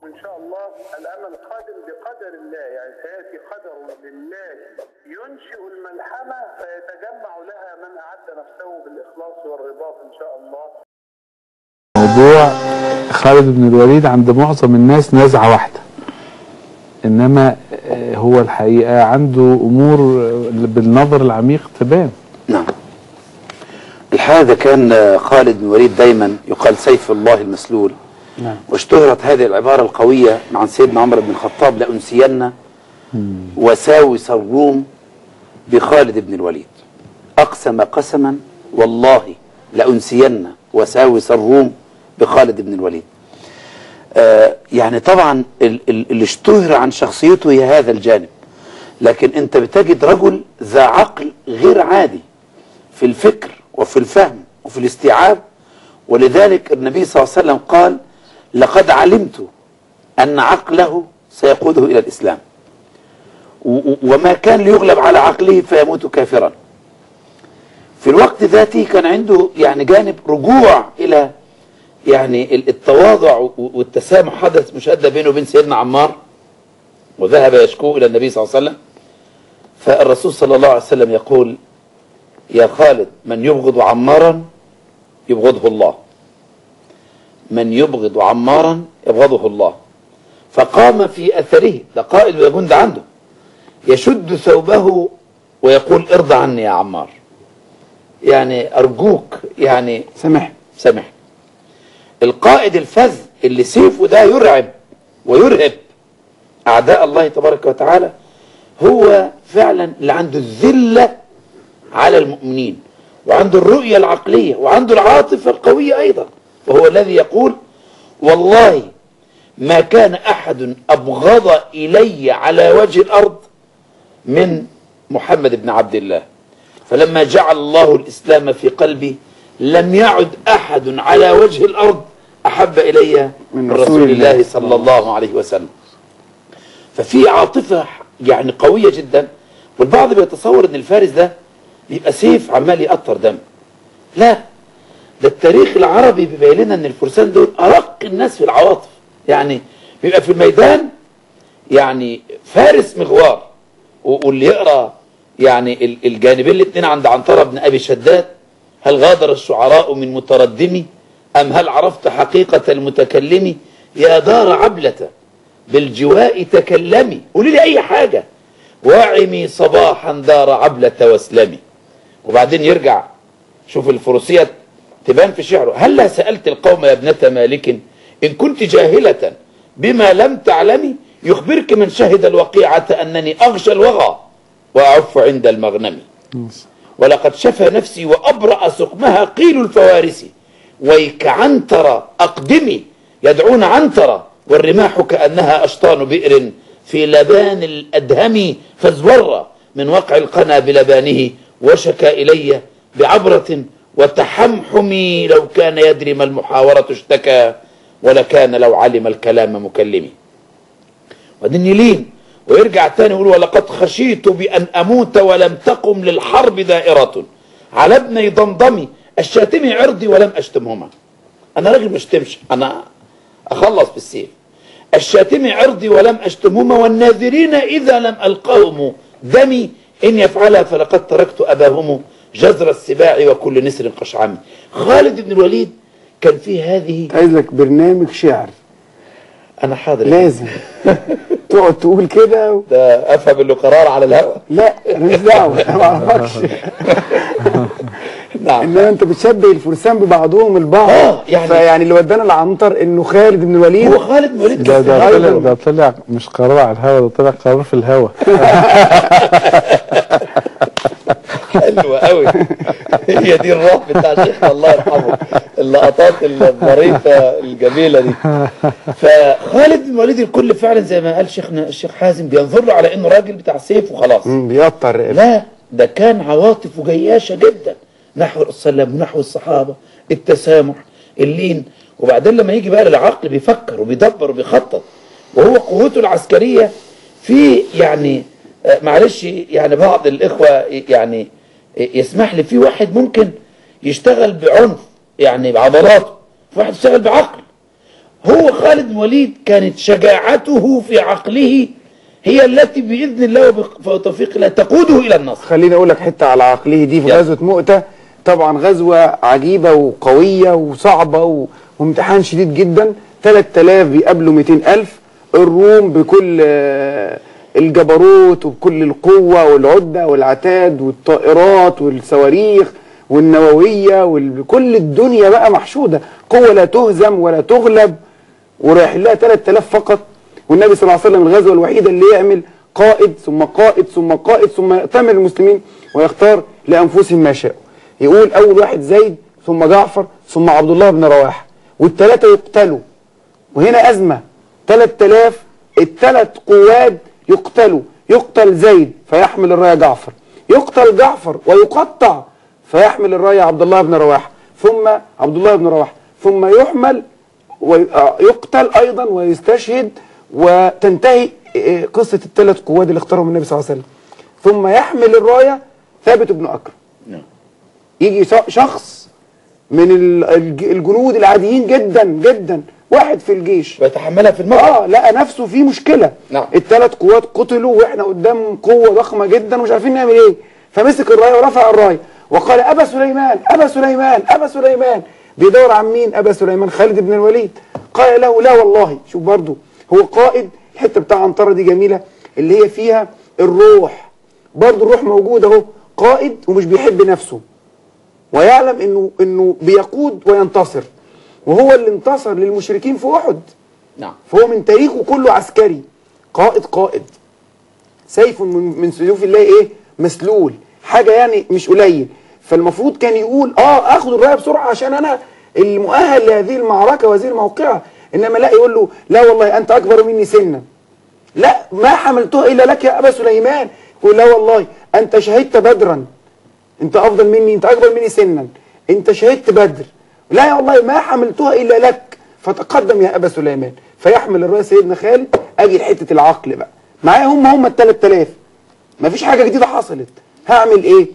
إن شاء الله الأمل قادم بقدر الله يعني سيأتي قدر لله ينشئ الملحمة فيتجمع لها من أعد نفسه بالإخلاص والرباط إن شاء الله موضوع خالد بن الوليد عند معظم الناس نزعة واحدة إنما آه، هو الحقيقة عنده أمور آه، بالنظر العميق تبان نعم الحقيقة ده كان خالد بن وليد دايما يقال سيف الله المسلول نعم. واشتهرت هذه العبارة القوية عن سيدنا عمر بن الخطاب لأنسين وساوس الروم بخالد بن الوليد أقسم قسما والله لأنسين وساوس الروم بخالد بن الوليد آه يعني طبعا ال- ال- اللي اشتهر عن شخصيته هي هذا الجانب لكن انت بتجد رجل ذا عقل غير عادي في الفكر وفي الفهم وفي الاستيعاب ولذلك النبي صلى الله عليه وسلم قال لقد علمت أن عقله سيقوده إلى الإسلام و- و- وما كان ليغلب على عقله فيموت كافرا في الوقت ذاته كان عنده يعني جانب رجوع إلى يعني ال- التواضع و- والتسامح حدث مشاهدة بينه وبين سيدنا عمار وذهب يشكو إلى النبي صلى الله عليه وسلم فالرسول صلى الله عليه وسلم يقول يا خالد من يبغض عمارا يبغضه الله من يبغض عمارا يبغضه الله فقام في أثره ده قائد وجند عنده يشد ثوبه ويقول ارضى عني يا عمار يعني أرجوك يعني سامح سامح القائد الفذ اللي سيفه ده يرعب ويرهب أعداء الله تبارك وتعالى هو فعلا اللي عنده الذلة على المؤمنين وعنده الرؤية العقلية وعنده العاطفة القوية أيضا وهو الذي يقول والله ما كان أحد أبغض إلي على وجه الأرض من محمد بن عبد الله فلما جعل الله الإسلام في قلبي لم يعد أحد على وجه الأرض أحب إلي من من رسول رسول الله. الله صلى الله عليه وسلم ففي عاطفة يعني قوية جدا والبعض بيتصور ان الفارس ده بيبقى سيف عمال يقطر دم لا ده التاريخ العربي بيبين لنا ان الفرسان دول ارق الناس في العواطف يعني بيبقى في الميدان يعني فارس مغوار و- واللي يقرا يعني ال- الجانبين الاثنين عند عنترة بن ابي شداد هل غادر الشعراء من متردم ام هل عرفت حقيقة المتكلم يا دار عبلة بالجواء تكلمي قولي لي اي حاجة واعمي صباحا دار عبلة واسلمي وبعدين يرجع شوف الفروسية تبان في شعره هلا سألت القوم يا ابنة مالك إن كنت جاهلة بما لم تعلمي يخبرك من شهد الوقيعة أنني أغشى الوغى وأعف عند المغنم ولقد شفى نفسي وأبرأ سقمها قيل الفوارس ويك عنتر أقدمي يدعون عنتر والرماح كأنها أشطان بئر في لبان الأدهم فازور من وقع القنا بلبانه وشكى إلي بعبرة وتحمحمي لو كان يدري ما المحاورة اشتكى ولكان لو علم الكلام مكلمي وبعدين يلين ويرجع تاني يقول ولقد خشيت بأن أموت ولم تقم للحرب دائرة على ابني ضمضمي الشاتمي عرضي ولم أشتمهما أنا راجل ما اشتمش أنا أخلص بالسيف الشاتمي عرضي ولم أشتمهما والناذرين إذا لم ألقاهم دمي إن يفعلها فلقد تركت أباهم جزر السباع وكل نسر قشعمي خالد بن الوليد كان في هذه عايز لك برنامج شعر أنا حاضر لازم تقعد تقول كده و... ده أفهم له قرار على الهواء لا انا مش دعوه انا ما اعرفكش نعم انما انت بتشبه الفرسان ببعضهم البعض آه، يعني- فيعني اللي ودانا العنتر انه خالد بن الوليد هو خالد بن الوليد ده كان في ده غاية طلع ده طلع مش قرار على الهوا ده طلع قرار في الهوا حلوة قوي هي دي الروح بتاع شيخنا الله يرحمه اللقطات الظريفة الجميلة دي فخالد بن الوليد الكل فعلا زي ما قال شيخنا الشيخ حازم بينظر له على انه راجل بتاع سيف وخلاص مم، بيقطر لا ده كان عواطفه جياشة جدا نحو السلام ونحو الصحابة التسامح اللين وبعدين لما يجي بقى للعقل بيفكر وبيدبر وبيخطط وهو قوته العسكرية في يعني آه، معلش يعني بعض الإخوة يعني يسمح لي في واحد ممكن يشتغل بعنف يعني بعضلاته في واحد يشتغل بعقل هو خالد بن الوليد كانت شجاعته في عقله هي التي بإذن الله وبق- وتوفيق الله تقوده إلى النصر خليني اقول لك حته على عقله دي في يلا. غزوه مؤته طبعا غزوه عجيبه وقويه وصعبه و... وامتحان شديد جدا 3000 بيقابلوا 200000 الروم بكل آه، الجبروت وبكل القوه والعده والعتاد والطائرات والصواريخ والنوويه وكل الدنيا بقى محشوده قوه لا تهزم ولا تغلب ورايح لها 3000 فقط والنبي صلى الله عليه وسلم الغزوه الوحيده اللي يعمل قائد ثم قائد ثم قائد ثم يأتمر المسلمين ويختار لانفسهم ما شاءوا يقول اول واحد زيد ثم جعفر ثم عبد الله بن رواحه والثلاثه يقتلوا وهنا ازمه 3000 الثلاث قواد يقتلوا يقتل زيد فيحمل الرايه جعفر يقتل جعفر ويقطع فيحمل الرايه عبد الله بن رواحه ثم عبد الله بن رواحه ثم يحمل ويقتل ايضا ويستشهد وتنتهي آه، قصه الثلاث قواد اللي اختارهم النبي صلى الله عليه وسلم ثم يحمل الرايه ثابت بن اكرم نعم. يجي ش- شخص من ال- الج- الجنود العاديين جدا جدا واحد في الجيش ويتحملها في الموقف اه لقى نفسه في مشكله نعم. الثلاث قوات قتلوا واحنا قدام قوه ضخمه جدا ومش عارفين نعمل ايه فمسك الرايه ورفع الرايه وقال ابا سليمان ابا سليمان ابا سليمان بيدور عن مين ابا سليمان خالد بن الوليد قال له لا والله شوف برضو هو قائد الحته بتاع عنتره دي جميله اللي هي فيها الروح برضو الروح موجوده اهو قائد ومش بيحب نفسه ويعلم انه انه بيقود وينتصر وهو اللي انتصر للمشركين في احد نعم فهو من تاريخه كله عسكري قائد قائد سيف من, من سيوف الله ايه مسلول حاجه يعني مش قليل فالمفروض كان يقول اه اخد الرايه بسرعه عشان انا المؤهل لهذه المعركه وهذه الموقعه انما لا يقول له لا والله انت اكبر مني سنا لا ما حملتها الا لك يا ابا سليمان يقول لا والله انت شهدت بدرا انت افضل مني انت اكبر مني سنا انت شهدت بدر لا يا والله ما حملتها الا لك فتقدم يا ابا سليمان فيحمل الرايه سيدنا خالد اجي لحته العقل بقى معايا هم هم ال 3000 مفيش حاجه جديده حصلت هعمل ايه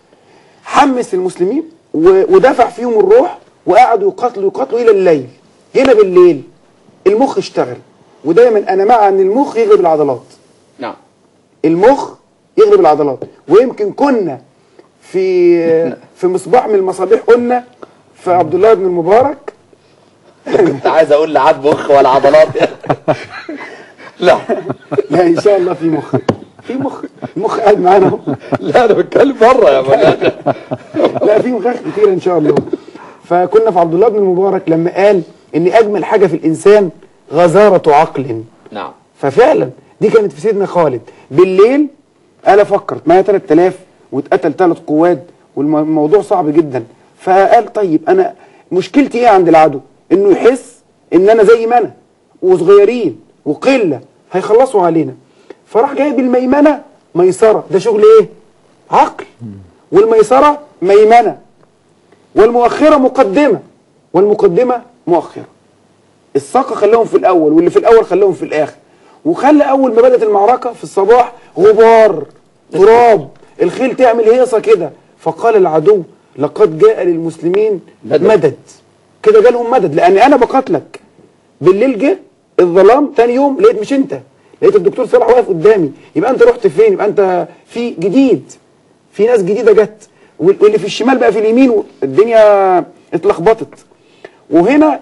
حمس المسلمين و- ودفع فيهم الروح وقعدوا يقاتلوا يقاتلوا الى الليل هنا بالليل المخ اشتغل ودايما انا مع ان المخ يغلب العضلات نعم المخ يغلب العضلات ويمكن كنا في في مصباح من المصابيح قلنا في عبد الله بن المبارك كنت عايز اقول لا عاد مخ ولا عضلات لا لا ان شاء الله في مخ في مخ المخ قاعد معانا اهو لا انا بتكلم بره يا مولانا لا في مخاخ كتير ان شاء الله فكنا في عبد الله بن المبارك لما قال ان اجمل حاجه في الانسان غزاره عقل نعم ففعلا دي كانت في سيدنا خالد بالليل انا فكرت معايا 3000 واتقتل ثلاث قوات والموضوع صعب جدا فقال طيب انا مشكلتي ايه عند العدو انه يحس ان انا زي ما انا وصغيرين وقله هيخلصوا علينا فراح جايب الميمنه ميسره ده شغل ايه عقل والميسره ميمنه والمؤخره مقدمه والمقدمه مؤخره الساقة خلاهم في الأول واللي في الأول خلاهم في الآخر وخلى أول ما بدأت المعركة في الصباح غبار تراب الخيل تعمل هيصة كده فقال العدو لقد جاء للمسلمين مدد. مدد كده جالهم مدد لأن أنا بقاتلك بالليل جه الظلام تاني يوم لقيت مش أنت لقيت الدكتور صلاح واقف قدامي يبقى أنت رحت فين يبقى أنت في جديد في ناس جديدة جت وال- واللي في الشمال بقى في اليمين الدنيا اتلخبطت وهنا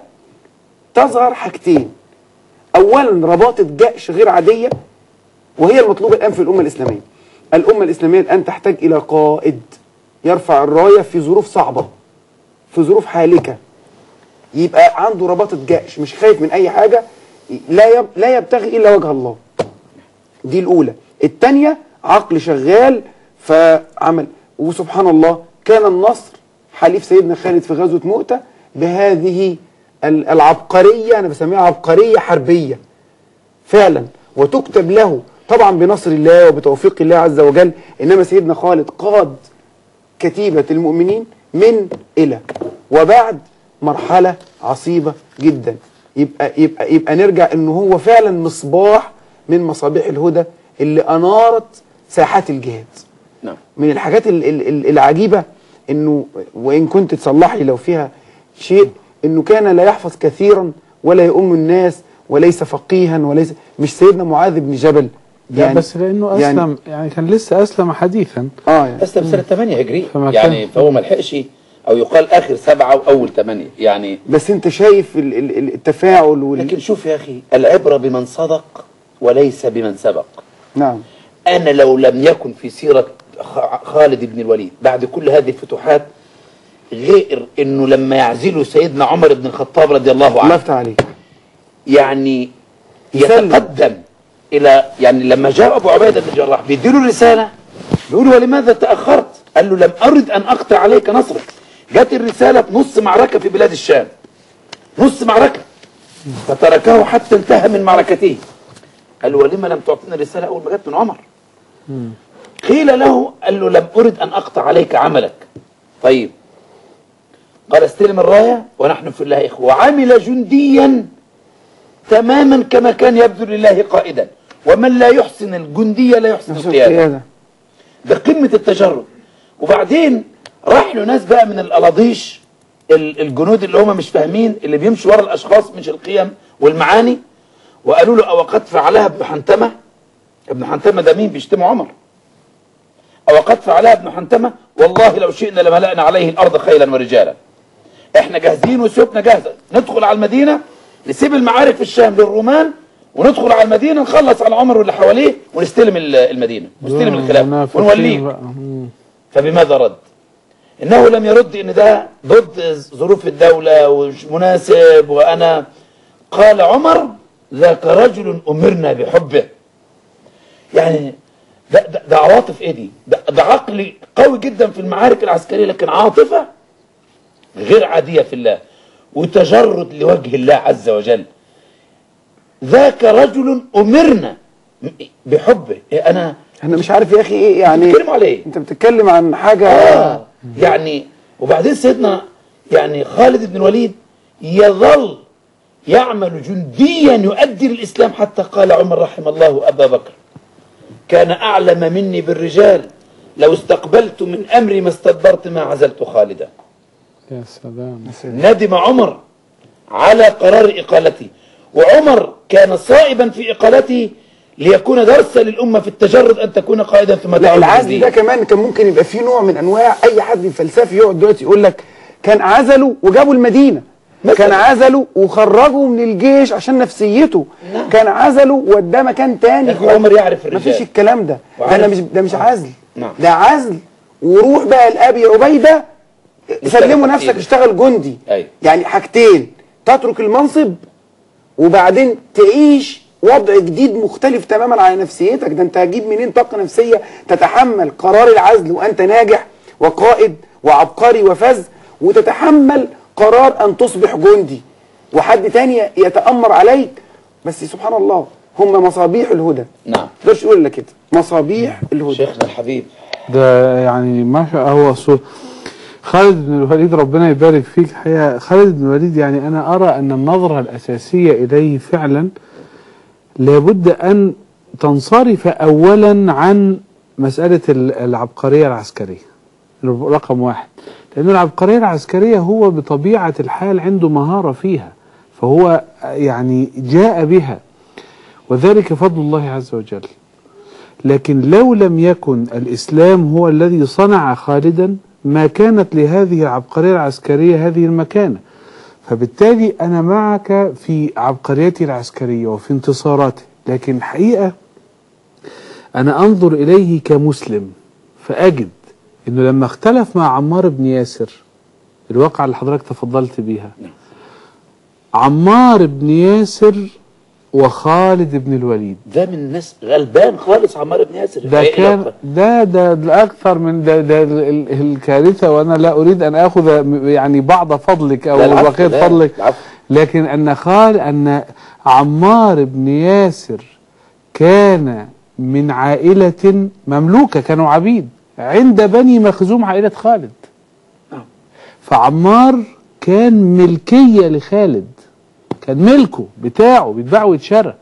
تظهر حاجتين اولا رباطه جأش غير عاديه وهي المطلوبه الان في الامه الاسلاميه الامه الاسلاميه الان تحتاج الى قائد يرفع الرايه في ظروف صعبه في ظروف حالكه يبقى عنده رباطه جأش مش خايف من اي حاجه لا يب... لا يبتغي الا وجه الله دي الاولى الثانيه عقل شغال فعمل وسبحان الله كان النصر حليف سيدنا خالد في غزوه مؤته بهذه ال- العبقريه انا بسميها عبقريه حربيه فعلا وتكتب له طبعا بنصر الله وبتوفيق الله عز وجل انما سيدنا خالد قاد كتيبة المؤمنين من إلى وبعد مرحلة عصيبة جدا يبقى يبقى يبقى نرجع إنه هو فعلا مصباح من مصابيح الهدى اللي أنارت ساحات الجهاد نعم من الحاجات ال- ال- ال- العجيبة إنه وإن كنت تصلحي لو فيها شيء إنه كان لا يحفظ كثيرا ولا يؤم الناس وليس فقيها وليس مش سيدنا معاذ بن جبل يعني بس لانه اسلم يعني, يعني كان لسه اسلم حديثا اه يعني اسلم سنه 8 هجريه فما يعني كان- فهو ما لحقش او يقال اخر سبعه واول ثمانيه يعني بس انت شايف ال- ال- ال- التفاعل وال... لكن شوف يا اخي العبره بمن صدق وليس بمن سبق نعم أنا لو لم يكن في سيرة خ- خالد بن الوليد بعد كل هذه الفتوحات غير أنه لما يعزله سيدنا عمر بن الخطاب رضي الله الله عنه يفتح عليك يعني يسلم. يتقدم إلى يعني لما جاء أبو عبيدة بن الجراح بيديله الرسالة بيقول ولماذا تأخرت قال له لم أرد أن أقطع عليك نصرك جت الرسالة بنص معركة في بلاد الشام نص معركة فتركه حتى انتهى من معركته قال له ولما لم تعطيني الرسالة أول ما جت من عمر قيل له قال له لم أرد أن أقطع عليك عملك طيب قال استلم الراية ونحن في الله إخوة وعمل جنديا تماما كما كان يبدو لله قائدا ومن لا يحسن الجندية لا يحسن نفس القيادة القيادة ده قمة التجرد وبعدين راح له ناس بقى من الألاضيش ال- الجنود اللي هم مش فاهمين اللي بيمشوا ورا الأشخاص مش القيم والمعاني وقالوا له أو قد فعلها ابن حنتمة ابن حنتمة ده مين بيشتموا عمر أو قد فعلها ابن حنتمة والله لو شئنا لملأنا عليه الأرض خيلا ورجالا احنا جاهزين وسيوفنا جاهزة ندخل على المدينة نسيب المعارك في الشام للرومان وندخل على المدينة نخلص على عمر واللي حواليه ونستلم ال- المدينة ونستلم الخلافة منافقين ونوليه بقى. مم. فبماذا رد انه لم يرد ان ده ضد ظروف الدولة ومش مناسب وانا قال عمر ذاك رجل امرنا بحبه يعني ده, ده, ده عواطف ايه دي ده, ده عقل قوي جدا في المعارك العسكرية لكن عاطفة غير عادية في الله وتجرد لوجه الله عز وجل ذاك رجل امرنا بحبه إيه انا انا مش عارف يا اخي ايه يعني بتتكلموا على ايه انت بتتكلم عن حاجة آه يعني وبعدين سيدنا يعني خالد بن الوليد يظل يعمل جنديا يؤدي للإسلام حتى قال عمر رحم الله أبا بكر كان أعلم مني بالرجال لو استقبلت من أمري ما استدبرت ما عزلت خالدا يا سلام ندم عمر على قرار إقالته وعمر كان صائبا في إقالته ليكون درسا للأمة في التجرد أن تكون قائدا ثم لا تعود العزل للدين. ده كمان كان ممكن يبقى فيه نوع من انواع اي حد فلسفي يقعد دلوقتي يقول لك كان عزله وجابوا المدينه مثلا. كان عزله وخرجه من الجيش عشان نفسيته نعم. كان عزله وداه مكان تاني يا أخي عمر يعرف مفيش الرجال الكلام ده ده وعارف- انا مش ده مش عزل نعم. ده عزل وروح بقى لابي عبيده سلموا تحت نفسك إيدك. اشتغل جندي أيوة. يعني حاجتين تترك المنصب وبعدين تعيش وضع جديد مختلف تماما على نفسيتك ده انت هتجيب منين طاقه نفسيه تتحمل قرار العزل وانت ناجح وقائد وعبقري وفذ وتتحمل قرار ان تصبح جندي وحد تاني يتامر عليك بس سبحان الله هم مصابيح الهدى نعم مقدرش يقول لك كده مصابيح الهدى شيخنا الحبيب ده يعني ما شاء هو صور خالد بن الوليد ربنا يبارك فيك الحقيقة خالد بن الوليد يعني أنا أرى أن النظرة الأساسية إليه فعلا لابد أن تنصرف أولا عن مسألة ال- العبقرية العسكرية رقم واحد لأن العبقرية العسكرية هو بطبيعة الحال عنده مهارة فيها فهو يعني جاء بها وذلك فضل الله عز وجل لكن لو لم يكن الإسلام هو الذي صنع خالدا ما كانت لهذه العبقرية العسكرية هذه المكانة فبالتالي أنا معك في عبقريته العسكرية وفي انتصاراته لكن الحقيقة أنا أنظر إليه كمسلم فأجد أنه لما اختلف مع عمار بن ياسر الواقعة اللي حضرتك تفضلت بيها عمار بن ياسر وخالد بن الوليد ده من الناس غلبان خالص عمار بن ياسر ده إيه كان الأكتر؟ ده ده ده اكثر من ده ده ال- ال- الكارثه وانا لا اريد ان اخذ م- يعني بعض فضلك او لا، العفو، بقيه لا، فضلك العفو. لكن ان خال ان عمار بن ياسر كان من عائله مملوكه كانوا عبيد عند بني مخزوم عائله خالد نعم. فعمار كان ملكيه لخالد كان ملكه بتاعه بيتباع ويتشرى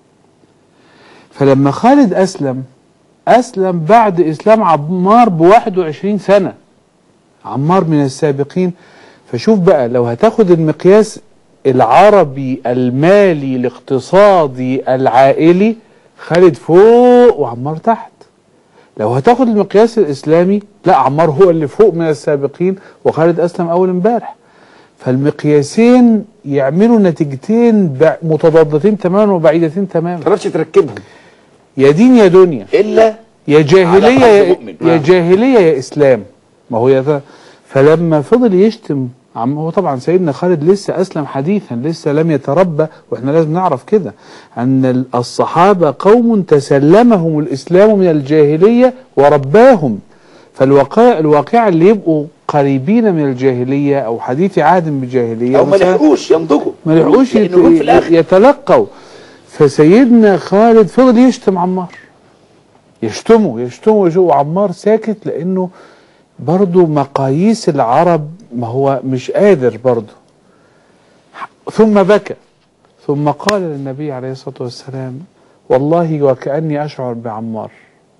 فلما خالد أسلم أسلم بعد إسلام عمار ب 21 سنة عمار من السابقين فشوف بقى لو هتاخد المقياس العربي المالي الاقتصادي العائلي خالد فوق وعمار تحت لو هتاخد المقياس الاسلامي لا عمار هو اللي فوق من السابقين وخالد اسلم اول امبارح فالمقياسين يعملوا نتيجتين بع- متضادتين تماما وبعيدتين ما تماما تعرفش تركبهم يا دين يا دنيا الا يا جاهلية على قلب يا, مؤمن. يا نعم. جاهلية يا إسلام ما هو يا فلما فضل يشتم عم هو طبعا سيدنا خالد لسه أسلم حديثا لسه لم يتربى وإحنا لازم نعرف كده أن ال- الصحابة قوم تسلمهم الإسلام من الجاهلية ورباهم فالواقع الواقع اللي يبقوا قريبين من الجاهلية أو حديث عهد بالجاهلية او ما مثلا لحقوش ينضجوا ما لحقوش لأنه جم في الاخر يت- يتلقوا فسيدنا خالد فضل يشتم عمار يشتمه يشتمه يشتمه وعمار ساكت لانه برضه مقاييس العرب ما هو مش قادر برضه ثم بكى ثم قال للنبي عليه الصلاة والسلام والله وكأني أشعر بعمار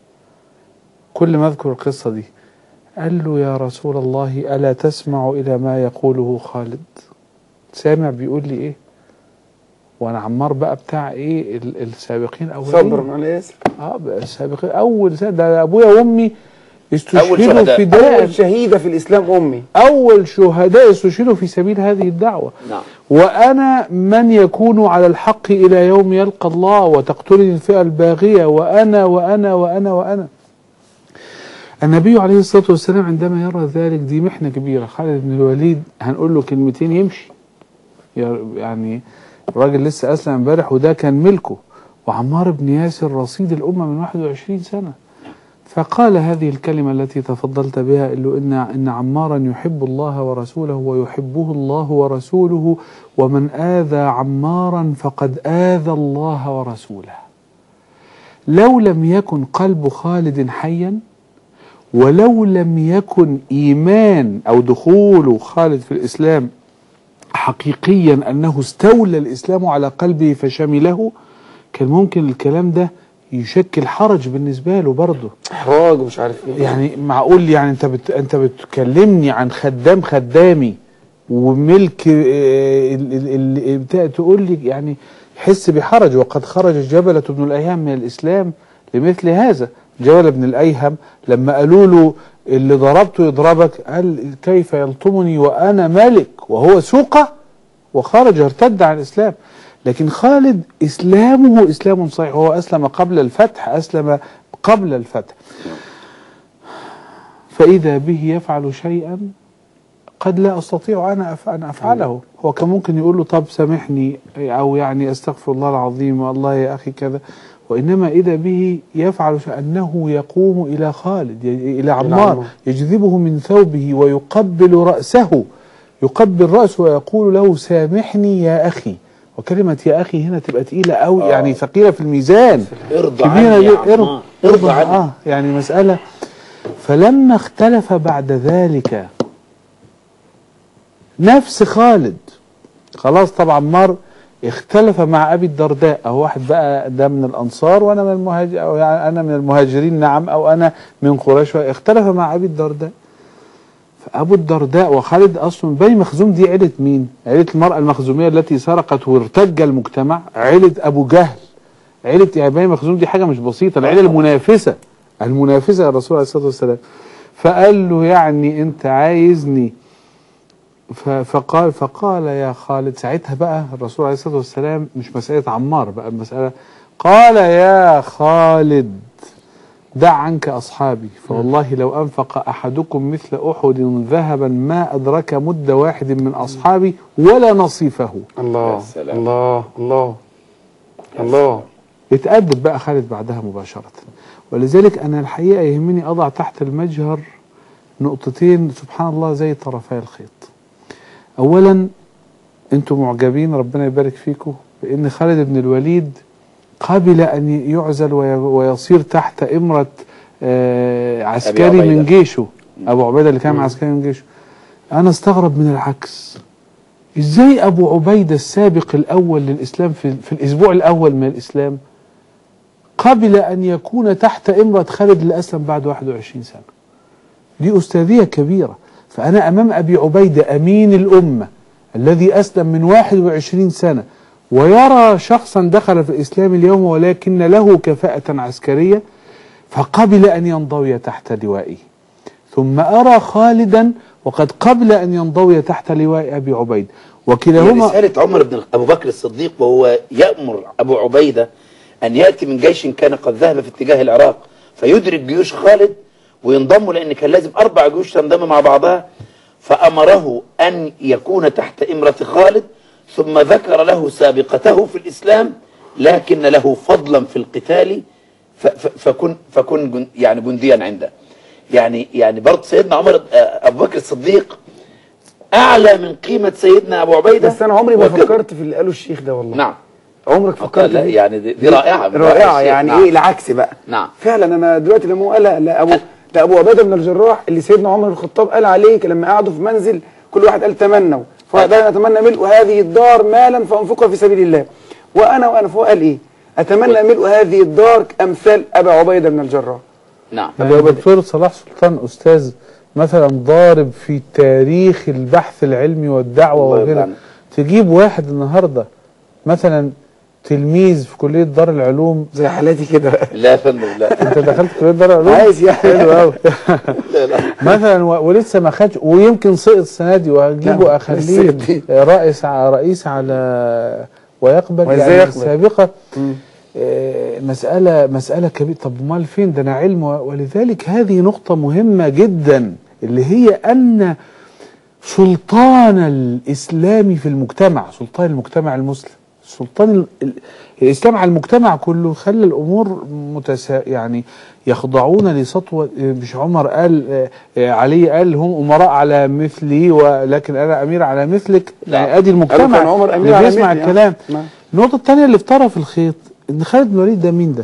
كل ما أذكر القصة دي قال له يا رسول الله ألا تسمع إلى ما يقوله خالد سامع بيقول لي إيه وأنا عمار بقى بتاع إيه ال- السابقين أولين صبر على ياسر اه بقى السابقين اول سنة ده ابويا وامي استشهدوا شهداء. فداء اول شهيده في الاسلام امي اول شهداء استشهدوا في سبيل هذه الدعوه نعم وانا من يكون على الحق الى يوم يلقى الله وتقتلني الفئه الباغيه وانا وانا وانا وانا النبي عليه الصلاه والسلام عندما يرى ذلك دي محنه كبيره خالد بن الوليد هنقول له كلمتين يمشي يعني الراجل لسه اسلم امبارح وده كان ملكه وعمار بن ياسر رصيد الامه من 21 سنه فقال هذه الكلمة التي تفضلت بها قال له إن إن عمارا يحب الله ورسوله ويحبه الله ورسوله ومن آذى عمارا فقد آذى الله ورسوله. لو لم يكن قلب خالد حيا ولو لم يكن إيمان أو دخول خالد في الإسلام حقيقيا أنه استولى الإسلام على قلبه فشمله كان ممكن الكلام ده يشكل حرج بالنسبة له برضه احراج ومش عارف ايه يعني معقول يعني انت بت... انت بتكلمني عن خدام خدامي وملك آه، ال... ال... ال... بتاع تقول لي يعني حس بحرج وقد خرج جبلة بن الأيهم من الإسلام لمثل هذا جبل بن الأيهم لما قالوا له اللي ضربته يضربك قال كيف يلطمني وأنا ملك وهو سوقة وخرج ارتد عن الإسلام لكن خالد إسلامه إسلام صحيح هو أسلم قبل الفتح أسلم قبل الفتح فإذا به يفعل شيئا قد لا أستطيع أنا أف- أن أفعله هو كان ممكن يقول له طب سامحني أو يعني أستغفر الله العظيم والله يا أخي كذا وإنما إذا به يفعل شيئا أنه يقوم إلى خالد ي- إلى عمار عمار. يجذبه من ثوبه ويقبل رأسه يقبل رأسه ويقول له سامحني يا أخي وكلمة يا أخي هنا تبقى تقيلة أوي آه. يعني ثقيلة في الميزان ارضى كبيرة عني يا جدا. عمار ارضى ارضى عني اه يعني مسألة فلما اختلف بعد ذلك نفس خالد خلاص طبعا مر اختلف مع ابي الدرداء اهو واحد بقى ده من الانصار وانا من المهاجر او يعني انا من المهاجرين نعم او انا من قريش اختلف مع ابي الدرداء فابو الدرداء وخالد اصلا بني مخزوم دي عيله مين؟ عيله المراه المخزوميه التي سرقت وارتج المجتمع عيله ابو جهل عيله يعني بني مخزوم دي حاجه مش بسيطه العيله المنافسه المنافسه للرسول عليه الصلاه والسلام فقال له يعني انت عايزني ف- فقال فقال يا خالد ساعتها بقى الرسول عليه الصلاه والسلام مش مساله عمار بقى المساله قال يا خالد دع عنك أصحابي فوالله لو أنفق أحدكم مثل أحد ذهبا ما أدرك مد واحد من أصحابي ولا نصيفه الله يا سلام. الله الله الله اتأدب بقى خالد بعدها مباشرة ولذلك أنا الحقيقة يهمني أضع تحت المجهر نقطتين سبحان الله زي طرفي الخيط أولا أنتم معجبين ربنا يبارك فيكم بأن خالد بن الوليد قبل أن يعزل وي- ويصير تحت إمرة آه، عسكري عبيدة. من جيشه أبو عبيدة اللي كان عسكري من جيشه أنا استغرب من العكس ازاي ابو عبيده السابق الاول للاسلام في, في الاسبوع الاول من الاسلام قبل ان يكون تحت امره خالد اللي اسلم بعد 21 سنه دي استاذيه كبيره فانا امام ابي عبيده امين الامه الذي أسلم من 21 سنة ويرى شخصا دخل في الإسلام اليوم ولكن له كفاءة عسكرية فقبل أن ينضوي تحت لوائه ثم أرى خالدا وقد قبل أن ينضوي تحت لواء أبي عبيد هي وكلاهما رسالة عمر بن أبو بكر الصديق وهو يأمر أبو عبيدة أن يأتي من جيش كان قد ذهب في اتجاه العراق فيدرك جيوش خالد وينضموا لأن كان لازم أربع جيوش تنضم مع بعضها فأمره أن يكون تحت إمرة خالد ثم ذكر له سابقته في الإسلام لكن له فضلا في القتال ف- ف- فكن فكن جن- يعني جنديا عنده يعني يعني برضه سيدنا عمر آه، أبو بكر الصديق أعلى من قيمة سيدنا أبو عبيدة بس انا عمري ما وكبر. فكرت في اللي قاله الشيخ ده والله نعم عمرك فكرت لا فيه؟ يعني دي, دي رائعة من رائع رائعه الشيخ. يعني نعم. ايه العكس بقى نعم. فعلا انا دلوقتي لما هو قال لا ابو ده ابو عبيده بن الجراح اللي سيدنا عمر بن الخطاب قال عليه لما قعدوا في منزل كل واحد قال تمنوا فقال اتمنى ملء هذه الدار مالا فانفقها في سبيل الله وانا وانا فهو قال ايه اتمنى ملء هذه الدار امثال ابا عبيده بن الجراح نعم يعني الدكتور صلاح سلطان أستاذ مثلا ضارب في تاريخ البحث العلمي والدعوة الله يرضى وكده عنك. تجيب واحد النهاردة مثلا تلميذ في كلية دار العلوم زي حالاتي كده لا يا فندم لا انت دخلت كلية دار العلوم عايز يعني. حلو قوي لا لا مثلا و- ولسه ما خدش ويمكن سقط السنه دي وهجيبه لا، اخليه السقط دي. رئيس ع- رئيس على ويقبل وإزاي يعني يقبل؟ السابقه مم. آه، مسألة مسألة كبيرة طب امال فين ده أنا علم و- ولذلك هذه نقطة مهمة جدا اللي هي أن سلطان الإسلام في المجتمع سلطان المجتمع المسلم سلطان ال... ال... الإسلام على المجتمع كله خلى الأمور متسا يعني يخضعون لسطوة مش عمر قال آه، آه، علي قال هم أمراء على مثلي ولكن أنا أمير على مثلك يعني أدي قالوا المجتمع كان عمر أمير اللي على بيسمع مثلي، آه. الكلام نعم. النقطة الثانية اللي في طرف الخيط إن خالد بن الوليد ده مين ده؟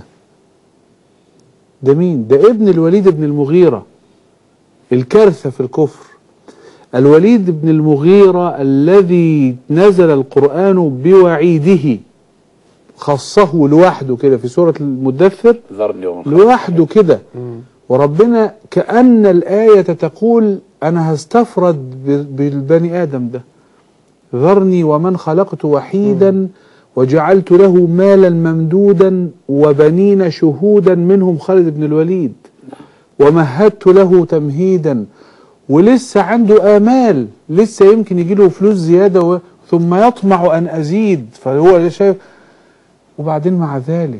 ده مين؟ ده ابن الوليد بن المغيرة الكارثة في الكفر الوليد بن المغيرة الذي نزل القرآن بوعيده خصه لوحده كده في سورة المدثر ذرني ومن خلق. لوحده كده وربنا كأن الآية تقول أنا هستفرد ب- بالبني آدم ده ذرني ومن خلقت وحيدا وجعلت له مالا ممدودا وبنين شهودا منهم خالد بن الوليد ومهدت له تمهيدا ولسه عنده آمال لسه يمكن يجي له فلوس زيادة و... ثم يطمع أن أزيد فهو شايف وبعدين مع ذلك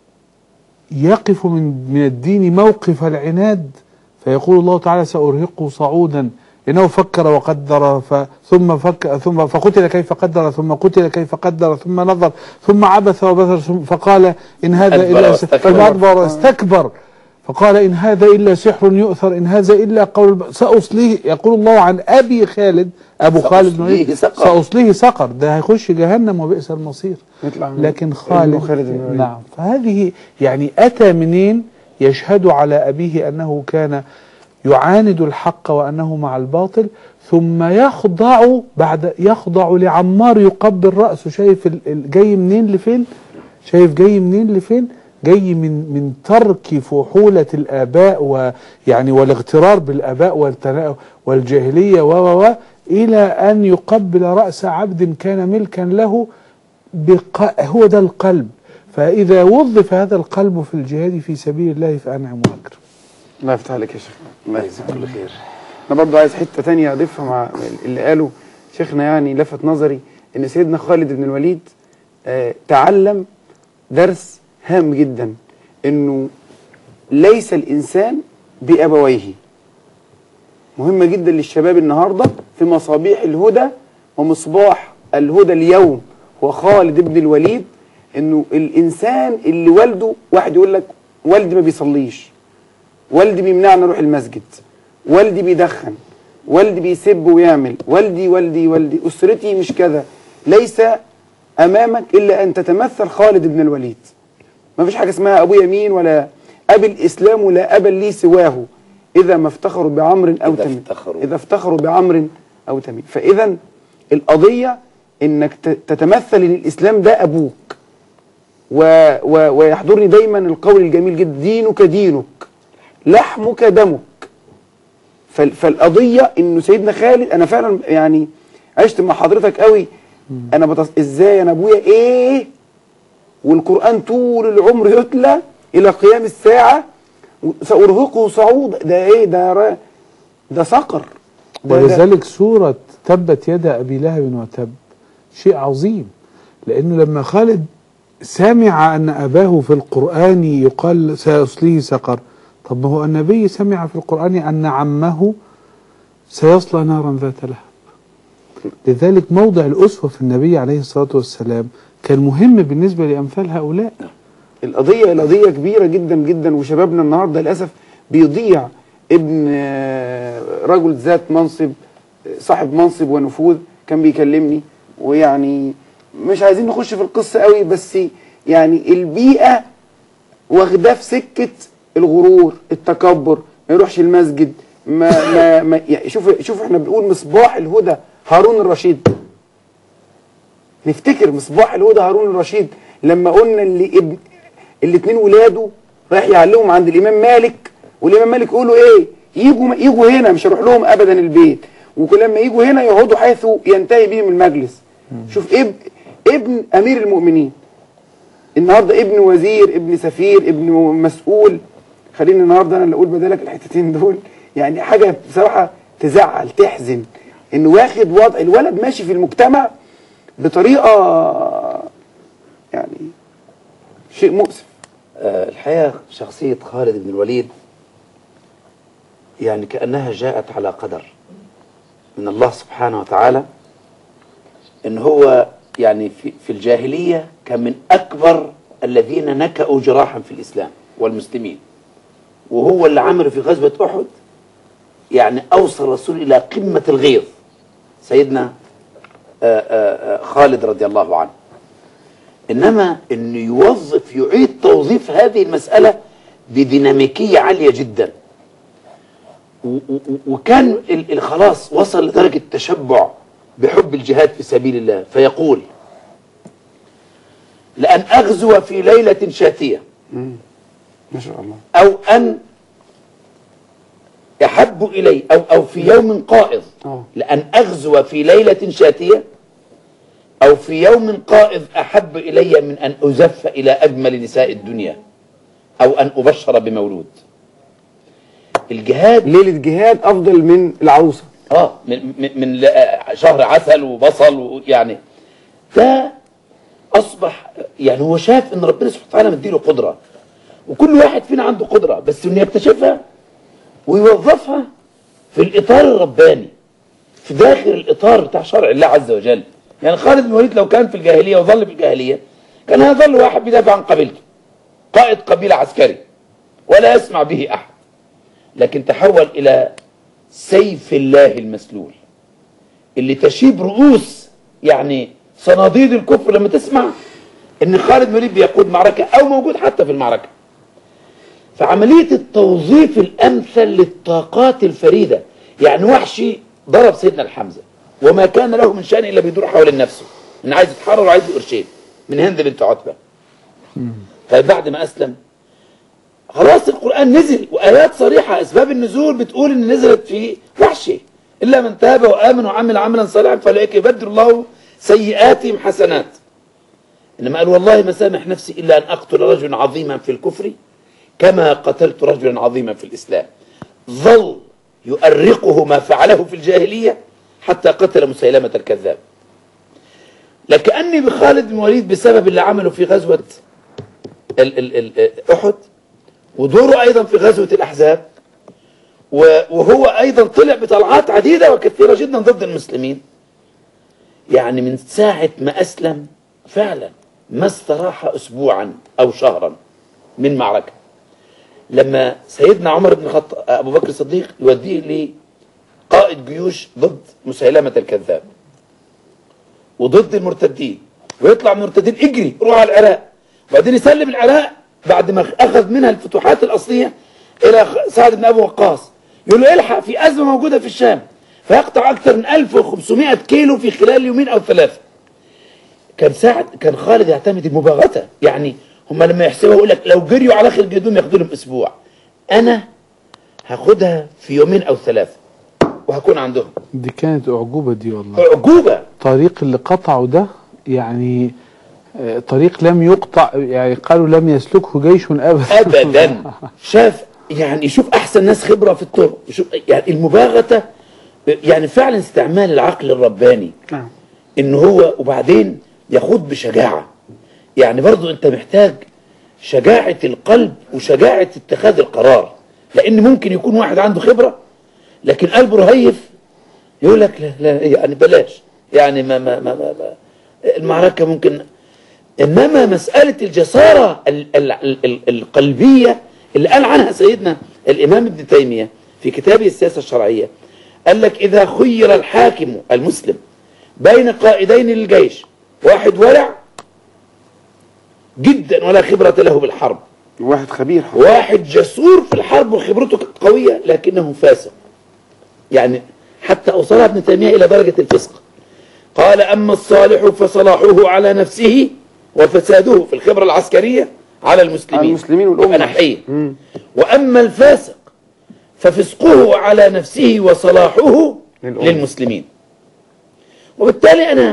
يقف من من الدين موقف العناد فيقول الله تعالى سأرهقه صعودا إنه فكر وقدر ف ثم فكر ثم فقتل كيف قدر ثم قتل كيف قدر ثم نظر ثم عبث وبثر ثم فقال إن هذا أدبر إلا واستكبر. ثم أدبر واستكبر فقال إن هذا إلا سحر يؤثر إن هذا إلا قول الب- سأصليه يقول الله عن أبي خالد أبو خالد بن سأصليه وليد سقر. سأصليه سقر ده هيخش جهنم وبئس المصير يطلع من لكن ابن خالد, خالد بن الوليد. نعم فهذه يعني أتى منين يشهد على أبيه أنه كان يعاند الحق وأنه مع الباطل ثم يخضع بعد يخضع لعمار يقبل رأسه شايف ال- ال- جاي منين لفين شايف جاي منين لفين جاي من من ترك فحولة الآباء ويعني والاغترار بالآباء والتنا- والجاهلية و و و إلى أن يقبل رأس عبد كان ملكا له بق... هو ده القلب فإذا وظف هذا القلب في الجهاد في سبيل الله فأنعم وأكرم الله يفتح عليك يا شيخ الله الله يجزيك يجزيك كل خير انا برضه عايز حته تانية اضيفها مع اللي قاله شيخنا يعني لفت نظري ان سيدنا خالد بن الوليد آه تعلم درس هام جدا انه ليس الانسان بابويه مهمه جدا للشباب النهارده في مصابيح الهدى ومصباح الهدى اليوم هو خالد بن الوليد انه الانسان اللي والده واحد يقول لك والدي ما بيصليش والدي بيمنعني اروح المسجد والدي بيدخن والدي بيسب ويعمل والدي والدي والدي اسرتي مش كذا ليس امامك الا ان تتمثل خالد بن الوليد ما فيش حاجه اسمها ابو يمين ولا ابي الاسلام ولا ابا لي سواه اذا ما افتخروا بعمر او إذا تميم افتخروا. اذا افتخروا بعمر او تميم فاذا القضيه انك ت- تتمثل ان الاسلام ده ابوك و و ويحضرني دايما القول الجميل جدا دينك دينك لحمك دمك فال- فالقضيه انه سيدنا خالد انا فعلا يعني عشت مع حضرتك قوي انا بتص... ازاي انا ابويا ايه والقران طول العمر يتلى الى قيام الساعه و- سارهقه صعود ده ايه ده ر- ده صقر ده- ده- ولذلك سورة تبت يد أبي لهب وتب شيء عظيم لأنه لما خالد سمع أن أباه في القرآن يقال سيصليه سقر طب ما هو النبي سمع في القرآن أن عمه سيصلى نارا ذات لهب لذلك موضع الأسوة في النبي عليه الصلاة والسلام كان مهم بالنسبة لأمثال هؤلاء القضية القضية كبيرة جدا جدا وشبابنا النهاردة للأسف بيضيع ابن آه، رجل ذات منصب آه، صاحب منصب ونفوذ كان بيكلمني ويعني مش عايزين نخش في القصة قوي بس يعني البيئة واخداه في سكة الغرور التكبر ما يروحش المسجد ما ما, ما يعني شوف شوف احنا بنقول مصباح الهدى هارون الرشيد نفتكر مصباح الهدى هارون الرشيد لما قلنا اللي ابن الاثنين ولاده رايح يعلمهم عند الامام مالك والامام مالك يقول له ايه يجوا يجوا هنا مش هروح لهم ابدا البيت وكل لما يجوا هنا يقعدوا حيث ينتهي بهم المجلس شوف ابن ابن امير المؤمنين النهارده ابن وزير ابن سفير ابن مسؤول خليني النهارده انا اللي اقول بدالك الحتتين دول يعني حاجه بصراحه تزعل تحزن انه واخد وضع الولد ماشي في المجتمع بطريقه يعني شيء مؤسف آه، الحقيقة شخصية خالد بن الوليد يعني كأنها جاءت على قدر من الله سبحانه وتعالى إن هو يعني في, في الجاهلية كان من أكبر الذين نكأوا جراحا في الإسلام والمسلمين وهو اللي عمل في غزوة أحد يعني أوصل الرسول إلى قمة الغيظ سيدنا آه، آه، آه، خالد رضي الله عنه انما انه يوظف يعيد توظيف هذه المساله بديناميكيه عاليه جدا و- و- وكان ال- ال- خلاص وصل لدرجه تشبع بحب الجهاد في سبيل الله فيقول لان اغزو في ليله شاتيه ما شاء الله او ان احب الي او او في يوم قائض اه لأن أغزو في ليلة شاتية أو في يوم قائض أحب إلي من أن أزف إلى أجمل نساء الدنيا أو أن أبشر بمولود الجهاد ليله جهاد افضل من العروسه آه من, من, من لا- شهر عسل وبصل ويعني ده أصبح يعني هو شاف إن ربنا سبحانه وتعالى مديله قدرة وكل واحد فينا عنده قدرة بس إنه يكتشفها ويوظفها في الإطار الرباني في داخل الإطار بتاع شرع الله عز وجل يعني خالد بن الوليد لو كان في الجاهلية وظل في الجاهلية كان هيظل واحد بيدافع عن قبيلته قائد قبيلة عسكري ولا يسمع به أحد لكن تحول إلى سيف الله المسلول اللي تشيب رؤوس يعني صناديد الكفر لما تسمع ان خالد بن الوليد بيقود معركة او موجود حتى في المعركة فعملية التوظيف الامثل للطاقات الفريدة يعني وحشي ضرب سيدنا الحمزة وما كان له من شأن الا بيدور حول نفسه ان عايز يتحرر وعايز له قرشين من هند بنت عتبة فبعد ما اسلم خلاص القرآن نزل وآيات صريحة أسباب النزول بتقول إن نزلت في وحشي إلا من تاب وآمن وعمل عملا صالحا فأولئك يبدل الله سيئاتهم حسنات إنما قال والله ما سامح نفسي إلا أن أقتل رجلا عظيما في الكفر كما قتلت رجلا عظيما في الإسلام ظل يؤرقه ما فعله في الجاهلية حتى قتل مسيلمة الكذاب لكأني بخالد بن وليد بسبب اللي عمله في غزوة ال ال ال أحد ودوره أيضا في غزوة الأحزاب و- وهو أيضا طلع بطلعات عديدة وكثيرة جدا ضد المسلمين يعني من ساعة ما أسلم فعلا ما استراح أسبوعا أو شهرا من معركة لما سيدنا عمر بن الخطاب أبو بكر الصديق يوديه لقائد جيوش ضد مسيلمة الكذاب وضد المرتدين ويطلع من المرتدين اجري روح على العراق وبعدين يسلم العراق بعد ما اخذ منها الفتوحات الاصليه الى خ- سعد بن ابي وقاص يقول له الحق في ازمه موجوده في الشام فيقطع اكثر من 1500 كيلو في خلال يومين او ثلاثه كان سعد كان خالد يعتمد المباغته يعني هم لما يحسبوا يقول لك لو جريوا على اخر الجدوم ياخدوا لهم اسبوع انا هاخدها في يومين او ثلاثه وهكون عندهم دي كانت اعجوبه دي والله أعجوبة الطريق اللي قطعه ده يعني آه، طريق لم يقطع يعني قالوا لم يسلكه جيش ابدا ابدا شاف يعني شوف احسن ناس خبره في الطرق شوف يعني المباغته يعني فعلا استعمال العقل الرباني نعم ان هو وبعدين يخوض بشجاعه يعني برضو انت محتاج شجاعه القلب وشجاعه اتخاذ القرار لان ممكن يكون واحد عنده خبره لكن قلبه رهيف يقول لك لا لا يعني بلاش يعني ما ما ما, ما, ما المعركه ممكن انما مساله الجساره ال ال ال القلبيه اللي قال عنها سيدنا الامام ابن تيميه في كتابه السياسه الشرعيه قال لك اذا خير الحاكم المسلم بين قائدين للجيش واحد ورع جدا ولا خبره له بالحرب واحد خبير حق. واحد جسور في الحرب وخبرته كانت قويه لكنه فاسق يعني حتى اوصلها ابن تيميه الى درجه الفسق قال اما الصالح فصلاحه على نفسه وفساده في الخبره العسكريه على المسلمين على المسلمين والأمة. يبقى نحيه مم. واما الفاسق ففسقه على نفسه وصلاحه للأمة. للمسلمين وبالتالي انا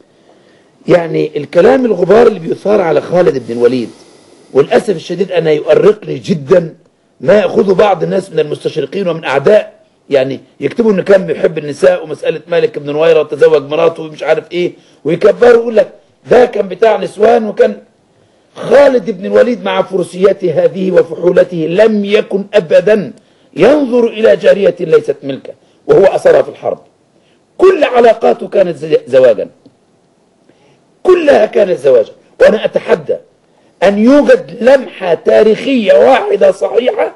يعني الكلام الغبار اللي بيثار على خالد بن الوليد وللاسف الشديد انا يؤرقني جدا ما ياخذه بعض الناس من المستشرقين ومن اعداء يعني يكتبوا انه كان بيحب النساء ومساله مالك بن نويره وتزوج مراته ومش عارف ايه ويكبروا يقول لك ده كان بتاع نسوان وكان خالد بن الوليد مع فرسيته هذه وفحولته لم يكن ابدا ينظر الى جاريه ليست ملكه وهو اثرها في الحرب كل علاقاته كانت زي- زواجا كلها كانت زواجا وانا اتحدى ان يوجد لمحه تاريخيه واحده صحيحه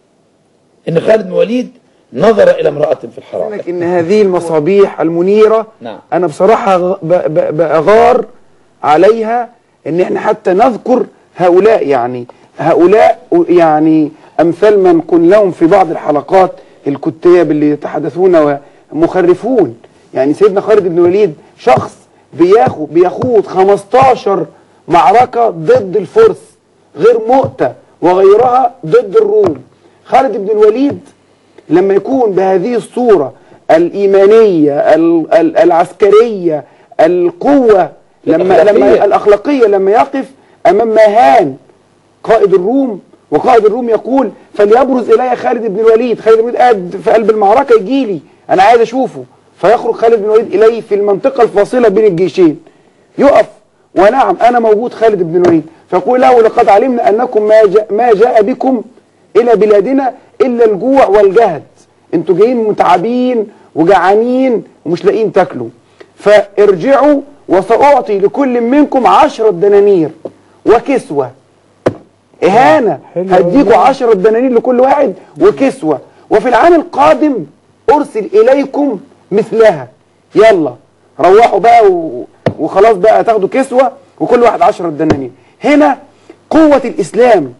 ان خالد بن الوليد نظر الى امراه في الحرام لكن هذه المصابيح المنيرة نعم. أنا بصراحة غ- ب- ب- بأغار عليها إن إحنا حتى نذكر هؤلاء يعني هؤلاء يعني أمثال من كن لهم في بعض الحلقات الكتاب اللي يتحدثون ومخرفون يعني سيدنا خالد بن الوليد شخص بياخد بيخوض 15 معركة ضد الفرس غير مؤتة وغيرها ضد الروم خالد بن الوليد لما يكون بهذه الصورة الإيمانية ال- ال- العسكرية القوة لما الأخلاقية. لما الأخلاقية لما يقف أمام مهان قائد الروم وقائد الروم يقول فليبرز إلي خالد بن الوليد خالد بن الوليد قاعد في قلب المعركة يجي لي أنا عايز أشوفه فيخرج خالد بن الوليد إليه في المنطقة الفاصلة بين الجيشين يقف ونعم أنا موجود خالد بن الوليد فيقول له لقد علمنا أنكم ما جاء, ما جاء بكم إلى بلادنا إلا الجوع والجهد انتوا جايين متعبين وجعانين ومش لاقيين تاكلوا فارجعوا وسأعطي لكل منكم عشرة دنانير وكسوة إهانة حلو هديكوا والله. عشرة دنانير لكل واحد وكسوة وفي العام القادم أرسل إليكم مثلها يلا روحوا بقى و... وخلاص بقى تاخدوا كسوة وكل واحد عشرة دنانير هنا قوة الإسلام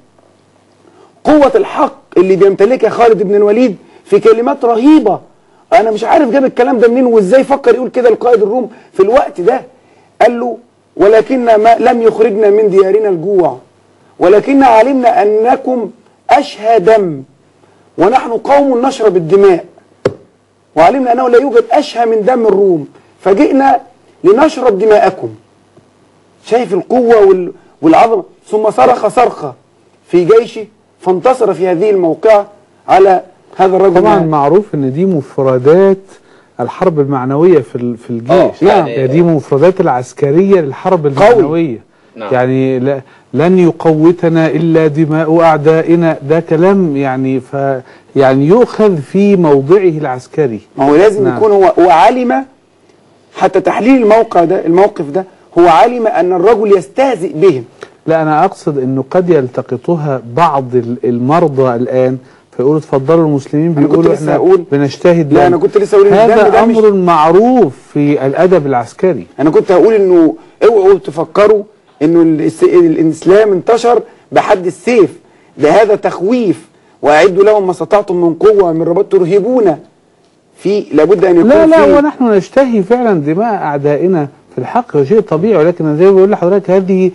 قوة الحق اللي بيمتلكها خالد بن الوليد في كلمات رهيبة أنا مش عارف جاب الكلام ده منين وإزاي فكر يقول كده لقائد الروم في الوقت ده قال له ولكن ما لم يخرجنا من ديارنا الجوع ولكن علمنا أنكم أشهى دم ونحن قوم نشرب الدماء وعلمنا أنه لا يوجد أشهى من دم الروم فجئنا لنشرب دماءكم شايف القوة وال- والعظمة ثم صرخ صرخة في جيشه فانتصر في هذه الموقعة على هذا الرجل طبعا الناعم. معروف ان دي مفردات الحرب المعنوية في ال- في الجيش آه، نعم. يعني دي مفردات العسكرية للحرب المعنوية نعم. يعني لا لن يقوتنا الا دماء اعدائنا ده كلام يعني ف يعني يؤخذ في موضعه العسكري ما هو لازم نعم. يكون هو هو علم حتى تحليل الموقع ده الموقف ده هو علم أن الرجل يستهزئ بهم لا انا اقصد انه قد يلتقطها بعض ال- المرضى الان فيقولوا اتفضلوا المسلمين أنا كنت بيقولوا لسه احنا هقول- بنجتهد لا، دم. أنا كنت لسه هقول إن الدم هذا ده مش- امر معروف في الادب العسكري أنا كنت هقول إنه اوعوا تفكروا إنه الإس- الإسلام انتشر بحد السيف ده هذا تخويف وأعدوا لهم ما استطعتم من قوة من رباط ترهبون في لابد أن يكون لا لا في ونحن نشتهي فعلا دماء اعدائنا في الحق شيء طبيعي ولكن أنا زي ما بقول لحضرتك هذه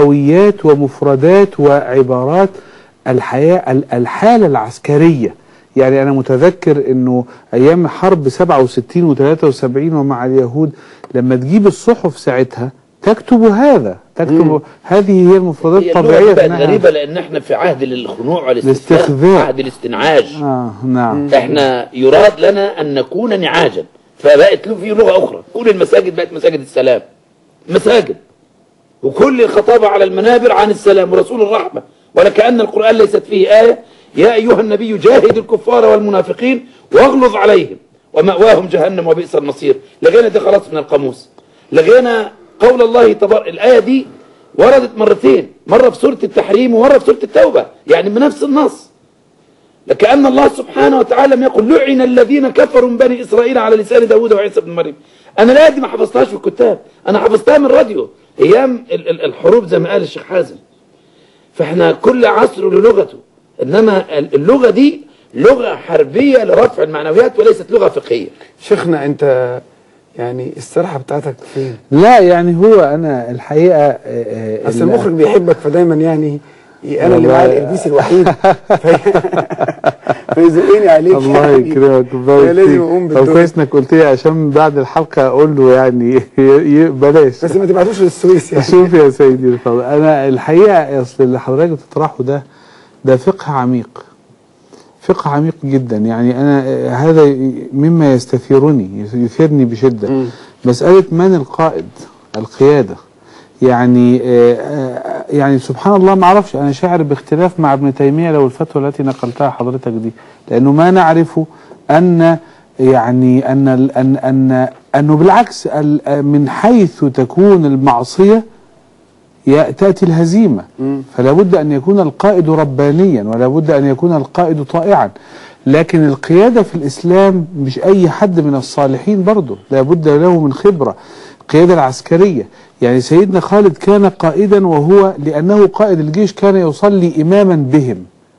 لغويات ومفردات وعبارات الحياه ال- الحاله العسكريه يعني انا متذكر انه ايام حرب 67 و73 ومع اليهود لما تجيب الصحف ساعتها تكتب هذا تكتب هذه هي المفردات هي اللغة الطبيعيه بقت إنها- غريبة لأن احنا في عهد الخنوع والاستهزاء الاستخفاف. عهد الاستنعاج اه نعم احنا يراد لنا أن نكون نعاجا فبقت له في لغة أخرى كل المساجد بقت مساجد السلام مساجد وكل الخطابة على المنابر عن السلام ورسول الرحمة ولكأن القرآن ليست فيه آية يا أيها النبي جاهد الكفار والمنافقين واغلظ عليهم ومأواهم جهنم وبئس المصير لغينا دي خلاص من القاموس لغينا قول الله تبارك الآية دي وردت مرتين مرة في سورة التحريم ومرة في سورة التوبة يعني بنفس النص لكأن الله سبحانه وتعالى لم يقل لعن الذين كفروا من بني إسرائيل على لسان داود وعيسى بن مريم أنا الآية دي ما حفظتهاش في الكتاب أنا حفظتها من الراديو أيام ال- ال- الحروب زي ما قال الشيخ حازم فإحنا كل عصر له لغته إنما ال- اللغة دي لغة حربية لرفع المعنويات وليست لغة فقهية شيخنا انت يعني السرحه بتاعتك فين؟ لا يعني هو انا الحقيقه آه، آه، اصل ال- المخرج بيحبك فدايما يعني انا اللي والله. معاه القديس الوحيد في- فيزقني عليك الله يعني. يكرمك فلازم ويبارك اقوم فيك طب بالدور كويس انك قلت لي عشان بعد الحلقه اقول له يعني ي- ي- بلاش بس ما تبعتوش للسويس يعني شوف يا سيدي الفاضل انا الحقيقه اصل اللي حضرتك بتطرحه ده ده فقه عميق فقه عميق جدا يعني انا آه، هذا ي- مما يستثيرني يثيرني بشده مساله من القائد القياده يعني آه، آه، يعني سبحان الله ما اعرفش انا شاعر باختلاف مع ابن تيميه لو الفتوى التي نقلتها حضرتك دي لانه ما نعرف ان يعني ان ال- ان ان انه بالعكس ال- من حيث تكون المعصيه ي- تأتي الهزيمة فلا بد أن يكون القائد ربانيا ولا بد أن يكون القائد طائعا لكن القيادة في الإسلام مش أي حد من الصالحين برضه لا بد له من خبرة القيادة العسكرية يعني سيدنا خالد كان قائدا وهو لأنه قائد الجيش كان يصلي إماما بهم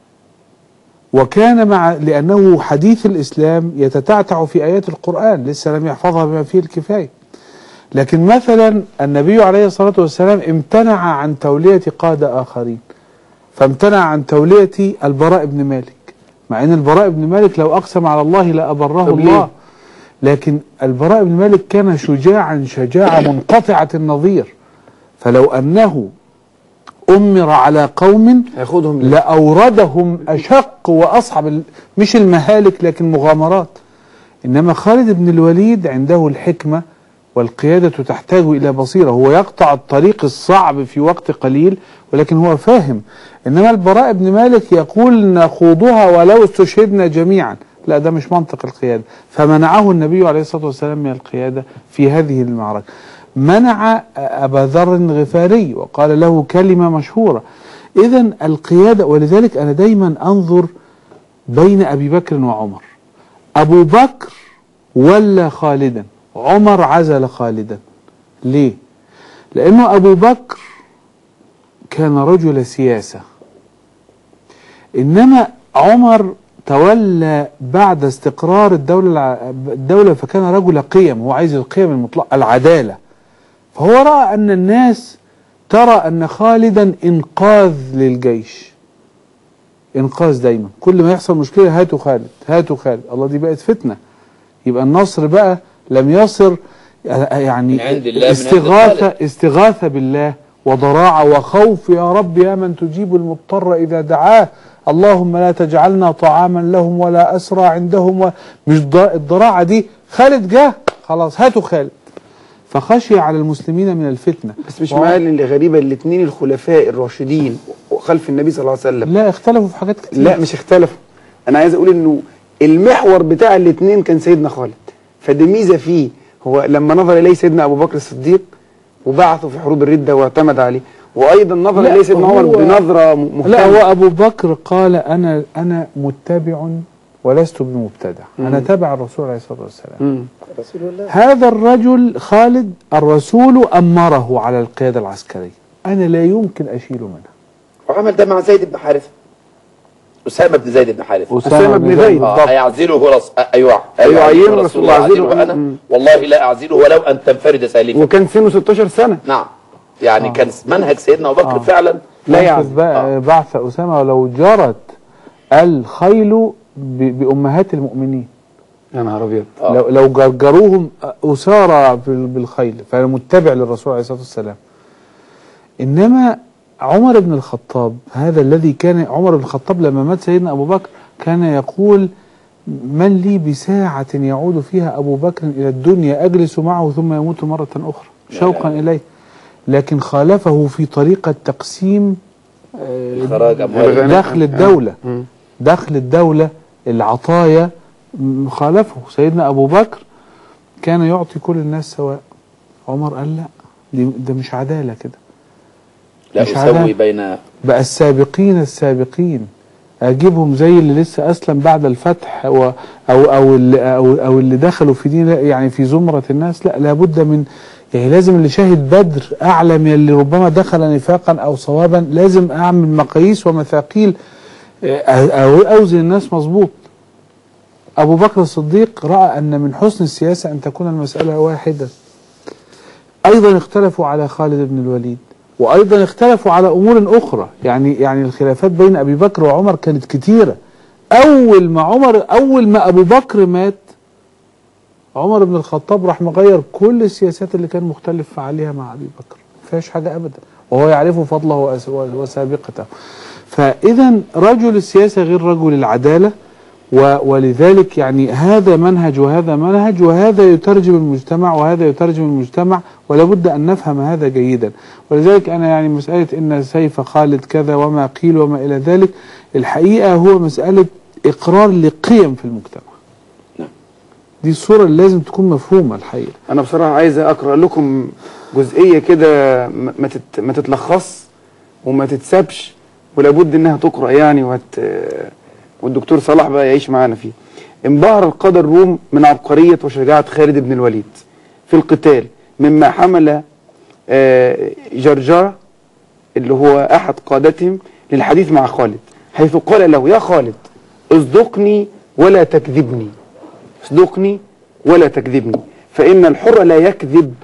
وكان مع لأنه حديث الإسلام يتتعتع في آيات القرآن لسه لم يحفظها بما فيه الكفاية لكن مثلا النبي عليه الصلاة والسلام امتنع عن تولية قادة آخرين فامتنع عن تولية البراء بن مالك مع ان البراء بن مالك لو اقسم على الله لأبره طب الله ليه؟ لكن البراء بن مالك كان شجاعا شجاعة منقطعة النظير فلو أنه أمر على قوم هياخدهم ليه؟ لأوردهم أشق وأصعب ال- مش المهالك لكن مغامرات إنما خالد بن الوليد عنده الحكمة والقيادة تحتاج إلى بصيرة هو يقطع الطريق الصعب في وقت قليل ولكن هو فاهم إنما البراء بن مالك يقول نخوضها ولو استشهدنا جميعا لا ده مش منطق القيادة فمنعه النبي عليه الصلاة والسلام من القيادة في هذه المعركة منع أبا ذر الغفاري وقال له كلمة مشهورة إذا القيادة ولذلك أنا دايما أنظر بين أبي بكر وعمر أبو بكر ولا خالدا عمر عزل خالدا ليه لأنه أبو بكر كان رجل سياسة إنما عمر تولى بعد استقرار الدولة الع- الدولة فكان رجل قيم هو عايز القيم المطلقة العدالة فهو رأى أن الناس ترى أن خالدا إنقاذ للجيش إنقاذ دايما كل ما يحصل مشكلة هاتوا خالد هاتوا خالد الله دي بقت فتنة يبقى النصر بقى لم يصر يعني من عند الله، من عند استغاثة الخالق. استغاثة بالله وضراعة وخوف يا رب يا من تجيب المضطر إذا دعاه اللهم لا تجعلنا طعاما لهم ولا أسرى عندهم و... مش ض- الضراعة دي خالد جه خلاص هاتوا خالد فخشي على المسلمين من الفتنة بس مش وهو- معايا اللي غريبه الاثنين الخلفاء الراشدين وخلف النبي صلى الله عليه وسلم لا اختلفوا في حاجات كتير لا مش اختلفوا انا عايز اقول انه المحور بتاع الاثنين كان سيدنا خالد فدي ميزه فيه هو لما نظر اليه سيدنا ابو بكر الصديق وبعثه في حروب الرده واعتمد عليه وايضا نظر لا، اليه سيدنا عمر هو- بنظره م- مهتمه لا هو أبو بكر قال أنا أنا متبع ولست بمبتدع أنا تبع الرسول عليه الصلاة والسلام مم. هذا الرجل خالد الرسول أمره على القيادة العسكرية أنا لا يمكن أشيل منها وعمل ده مع زيد بن حارثة أسامة بن زيد بن حارثة أسامة بن زيد. آه أيعزله رس... أيوة أيعينه رسول رسول الله الله أعزله أعزله. أنا مم. والله لا أعزله ولو أن تنفرد سالفا وكان سنه 16 سنه نعم يعني كان منهج سيدنا أبو بكر آه. فعلا لا أنفذ يعني. بقى بعث أسامة ولو جرت الخيل ب- بأمهات المؤمنين يا نهار ابيض آه. لو لو جرجروهم أسارى بال- بالخيل فأنا متبع للرسول عليه الصلاة والسلام إنما عمر بن الخطاب هذا الذي كان عمر بن الخطاب لما مات سيدنا أبو بكر كان يقول من لي بساعة يعود فيها أبو بكر إلى الدنيا أجلس معه ثم يموت مرة أخرى شوقا إليه لكن خالفه في طريقة تقسيم آه، خراج أموال دخل الدولة مم. دخل الدولة العطايا م- خالفه سيدنا أبو بكر كان يعطي كل الناس سواء عمر قال لا دي ده مش عدالة كده لا مش أسوي عدالة. بين بقى السابقين السابقين اجيبهم زي اللي لسه اسلم بعد الفتح و او او اللي او, أو اللي دخلوا في دين يعني في زمره الناس لا لابد من يعني لازم اللي شاهد بدر اعلى من اللي ربما دخل نفاقا او صوابا لازم اعمل مقاييس ومثاقيل آه، او اوزن الناس مظبوط ابو بكر الصديق راى ان من حسن السياسه ان تكون المساله واحده ايضا اختلفوا على خالد بن الوليد وايضا اختلفوا على امور اخرى يعني يعني الخلافات بين ابي بكر وعمر كانت كتيره اول ما عمر اول ما ابو بكر مات عمر بن الخطاب راح مغير كل السياسات اللي كان مختلف عليها مع ابي بكر ما فيهاش حاجه ابدا وهو يعرف فضله وأس- وسابقته فاذا رجل السياسه غير رجل العداله و- ولذلك يعني هذا منهج وهذا منهج وهذا يترجم المجتمع وهذا يترجم المجتمع ولا بد أن نفهم هذا جيدا ولذلك أنا يعني مسألة إن سيف خالد كذا وما قيل وما إلى ذلك الحقيقة هو مسألة إقرار لقيم في المجتمع نعم. دي الصورة اللي لازم تكون مفهومة الحقيقة انا بصراحه عايز اقرا لكم جزئيه كده ما ما تت ما تتلخص وما تتسابش ولابد انها تقرا يعني وت والدكتور صلاح بقى يعيش معانا فيه انبهر القادة الروم من عبقرية وشجاعة خالد بن الوليد في القتال مما حمل آه، جرجرة اللي هو أحد قادتهم للحديث مع خالد حيث قال له يا خالد اصدقني ولا تكذبني اصدقني ولا تكذبني فإن الحر لا يكذب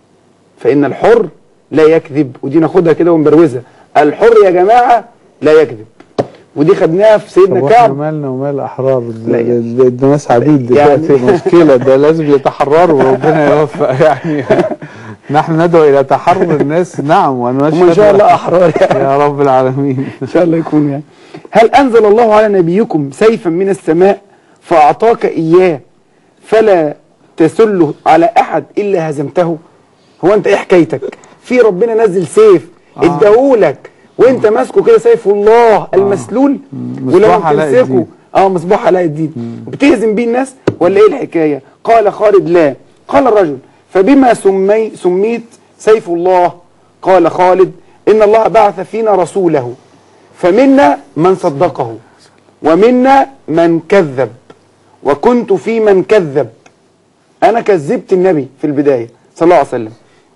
فإن الحر لا يكذب ودي ناخدها كده ونبروزها الحر يا جماعة لا يكذب ودي خدناها في سيدنا طب واحنا كعب مالنا ومال الأحرار ده- لا يعني. ده ده ناس عبيد يعني. دلوقتي مشكلة ده لازم يتحرروا وربنا يوفق يعني نحن ندعو إلى تحرر الناس نعم وأنا هم إن شاء الله أحرار يعني يا رب العالمين إن شاء الله يكونوا يعني هل أنزل الله على نبيكم سيفا من السماء فأعطاك إياه فلا تسله على أحد إلا هزمته هو أنت إيه حكايتك في ربنا نزل سيف اداهولك وانت ماسكه كده سيف الله المسلول مصباح ولما علاء تمسكه الدين. اه مصباح علاء الدين بتهزم بيه الناس ولا ايه الحكايه قال خالد لا قال الرجل فبما سمي سميت سيف الله قال خالد ان الله بعث فينا رسوله فمنا من صدقه ومنا من كذب وكنت في من كذب انا كذبت النبي في البدايه صلى الله عليه وسلم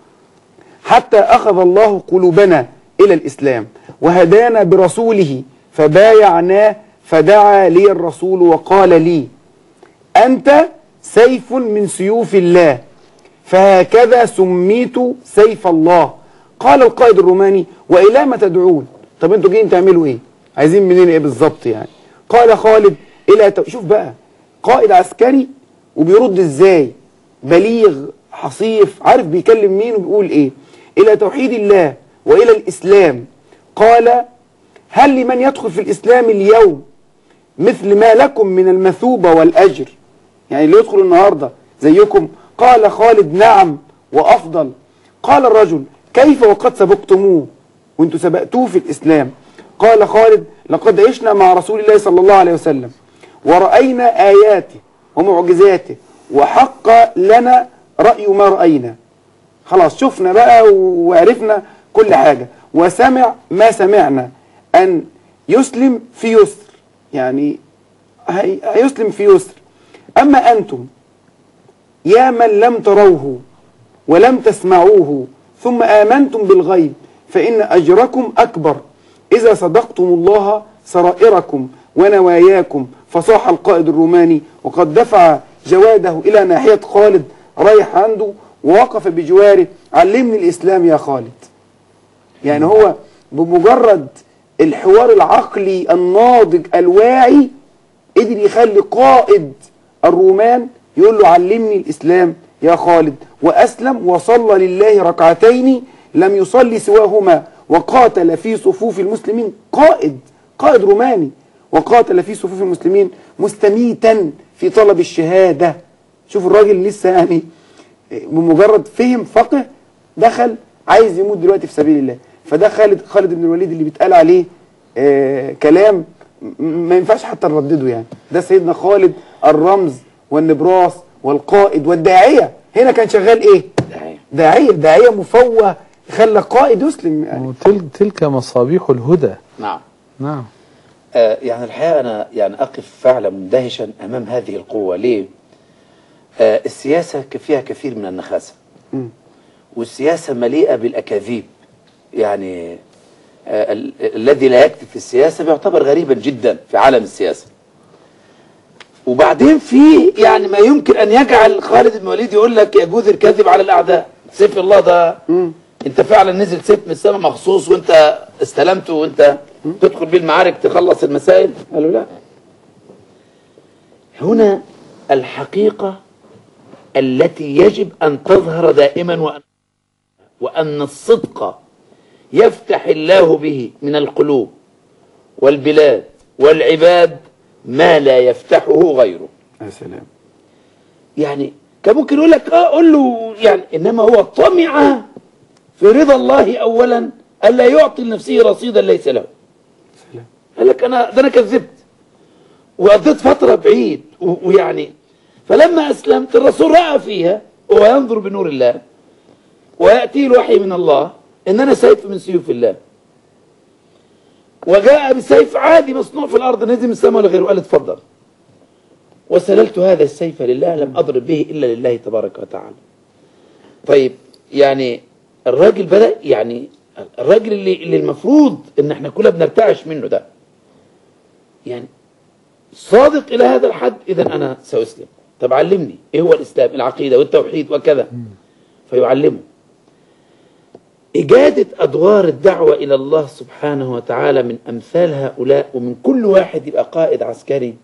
حتى أخذ الله قلوبنا إلى الإسلام وهدانا برسوله فبايعناه فدعا لي الرسول وقال لي أنت سيف من سيوف الله فهكذا سميت سيف الله قال القائد الروماني وإلى ما تدعون طب انتوا جايين تعملوا ايه عايزين منين ايه بالظبط يعني قال خالد الى تو... شوف بقى قائد عسكري وبيرد ازاي بليغ حصيف عارف بيكلم مين وبيقول ايه الى توحيد الله والى الاسلام قال هل لمن يدخل في الاسلام اليوم مثل ما لكم من المثوبة والأجر يعني اللي يدخل النهاردة زيكم قال خالد نعم وأفضل قال الرجل كيف وقد سبقتموه وانتوا سبقتوه في الإسلام قال خالد لقد عشنا مع رسول الله صلى الله عليه وسلم ورأينا آياته ومعجزاته وحق لنا رأي ما رأينا خلاص شفنا بقى وعرفنا كل حاجة وسمع ما سمعنا أن يسلم في يسر يعني هي- هيسلم في يسر أما أنتم يا من لم تروه ولم تسمعوه ثم آمنتم بالغيب فإن أجركم أكبر إذا صدقتم الله سرائركم ونواياكم فصاح القائد الروماني وقد دفع جواده إلى ناحية خالد رايح عنده ووقف بجواره علمني الإسلام يا خالد يعني هو بمجرد الحوار العقلي الناضج الواعي قدر يخلي قائد الرومان يقول له علمني الإسلام يا خالد وأسلم وصلى لله ركعتين لم يصلي سواهما وقاتل في صفوف المسلمين قائد قائد روماني وقاتل في صفوف المسلمين مستميتا في طلب الشهادة شوف الراجل لسه يعني بمجرد فهم فقه دخل عايز يموت دلوقتي في سبيل الله فده خالد خالد بن الوليد اللي بيتقال عليه آه كلام م- ما ينفعش حتى نردده يعني ده سيدنا خالد الرمز والنبراس والقائد والداعية هنا كان شغال ايه داعية. داعية داعية مفوه خلى قائد يسلم يعني وتل تلك مصابيح الهدى نعم نعم آه يعني الحقيقة أنا يعني أقف فعلا مندهشا أمام هذه القوة ليه؟ آه السياسة ك- فيها كثير من النخاسة مم. والسياسة مليئة بالأكاذيب يعني آه ال- الذي لا يكتب في السياسة بيعتبر غريبا جدا في عالم السياسة وبعدين في يعني ما يمكن أن يجعل خالد بن الوليد يقول لك يجوز الكذب على الأعداء سيف الله ده انت فعلا نزل سيف من السماء مخصوص وانت استلمته وانت تدخل بيه المعارك تخلص المسائل قالوا لا هنا الحقيقة التي يجب أن تظهر دائما وأن, وأن الصدق يفتح الله به من القلوب والبلاد والعباد ما لا يفتحه غيره يا سلام يعني كان ممكن يقول لك اه قول له يعني انما هو طمع في رضا الله اولا الا يعطي لنفسه رصيدا ليس له سلام قال لك انا ده انا كذبت وقضيت فتره بعيد و- ويعني فلما اسلمت الرسول راى فيها وهو ينظر بنور الله وياتيه الوحي من الله ان انا سيف من سيوف الله وجاء بسيف عادي مصنوع في الارض نزل من السماء ولا غيره قال اتفضل وسللت هذا السيف لله لم اضرب به الا لله تبارك وتعالى طيب يعني الراجل بدا يعني الراجل اللي, اللي المفروض ان احنا كلنا بنرتعش منه ده يعني صادق الى هذا الحد اذا انا ساسلم طب علمني ايه هو الاسلام العقيده والتوحيد وكذا فيعلمه إجادة أدوار الدعوة إلى الله سبحانه وتعالى من أمثال هؤلاء ومن كل واحد يبقى قائد عسكري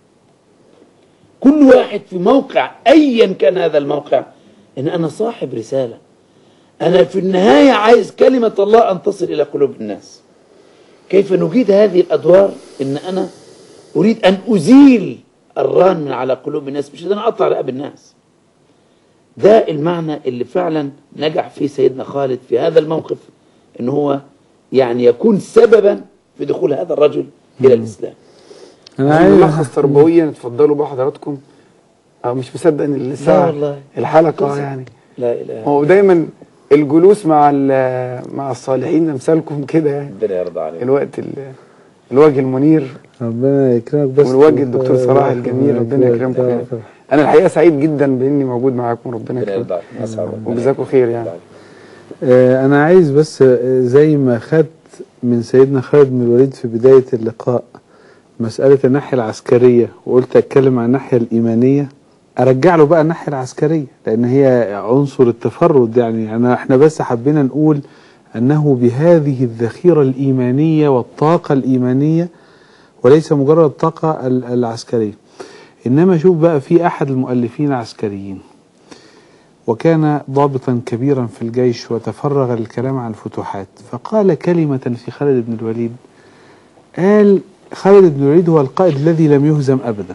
كل واحد في موقع أيا كان هذا الموقع إن أنا صاحب رسالة أنا في النهاية عايز كلمة الله أن تصل إلى قلوب الناس كيف نجيد هذه الأدوار إن أنا أريد أن أزيل الران من على قلوب الناس مش إن أنا أقطع رقاب الناس ده المعنى اللي فعلا نجح فيه سيدنا خالد في هذا الموقف ان هو يعني يكون سببا في دخول هذا الرجل الى الاسلام انا عايز عايز ملخص تربويا اتفضلوا بقى حضراتكم أو مش مصدق ان لا الساعة والله. الحلقة يعني لا اله هو دايما الجلوس مع ال- مع الصالحين امثالكم كده يعني ربنا يرضى عليك الوقت ال- الوجه المنير ربنا يكرمك بس والوجه الدكتور صلاح الجميل ربنا يكرمكم يعني. انا الحقيقه سعيد جدا باني موجود معاكم ربنا ربنا يرضى يكرمكم عليك أسعد ربنا وجزاكم خير يعني آه، انا عايز بس آه، زي ما خدت من سيدنا خالد بن الوليد في بداية اللقاء مسألة الناحية العسكرية وقلت اتكلم عن الناحية الإيمانية ارجع له بقى الناحية العسكرية لان هي عنصر التفرد يعني أنا احنا بس حبينا نقول انه بهذه الذخيرة الإيمانية والطاقة الإيمانية وليس مجرد الطاقة ال- العسكرية انما شوف بقى في احد المؤلفين العسكريين وكان ضابطا كبيرا في الجيش وتفرغ للكلام عن الفتوحات فقال كلمة في خالد بن الوليد قال خالد بن الوليد هو القائد الذي لم يهزم أبدا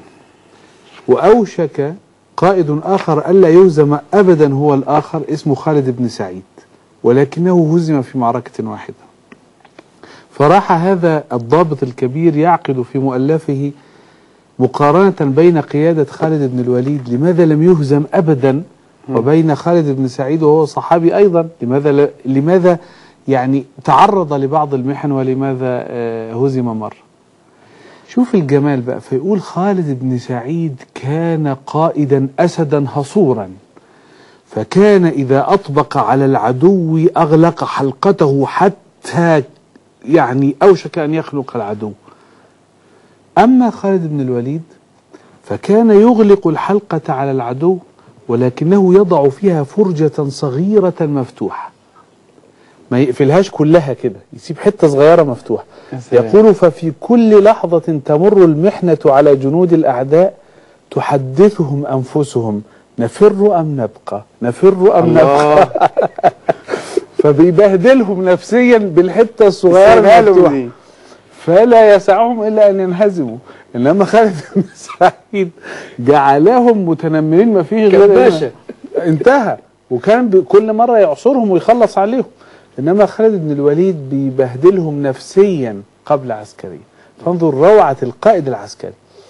وأوشك قائد آخر ألا يهزم أبدا هو الآخر اسمه خالد بن سعيد ولكنه هزم في معركة واحدة فراح هذا الضابط الكبير يعقد في مؤلفه مقارنة بين قيادة خالد بن الوليد لماذا لم يهزم أبدا وبين خالد بن سعيد وهو صحابي أيضا لماذا ل... لماذا يعني تعرض لبعض المحن ولماذا آه، هزم مرة شوف الجمال بقى فيقول خالد بن سعيد كان قائدا أسدا هصورا فكان إذا أطبق على العدو أغلق حلقته حتى يعني أوشك أن يخنق العدو أما خالد بن الوليد فكان يغلق الحلقة على العدو ولكنه يضع فيها فرجة صغيرة مفتوحة ما يقفلهاش كلها كده يسيب حته صغيره مفتوحه يا سلام. يقول ففي كل لحظه تمر المحنه على جنود الاعداء تحدثهم انفسهم نفر ام نبقى نفر ام نبقى فبيبهدلهم نفسيا بالحته الصغيره سيبها لهم المفتوحه دي. فلا يسعهم الا ان ينهزموا انما خالد بن سعيد جعلهم متنمرين ما فيش غير كباشة. إن- انتهى وكان ب- كل مره يعصرهم ويخلص عليهم انما خالد بن الوليد بيبهدلهم نفسيا قبل عسكريا فانظر روعه القائد العسكري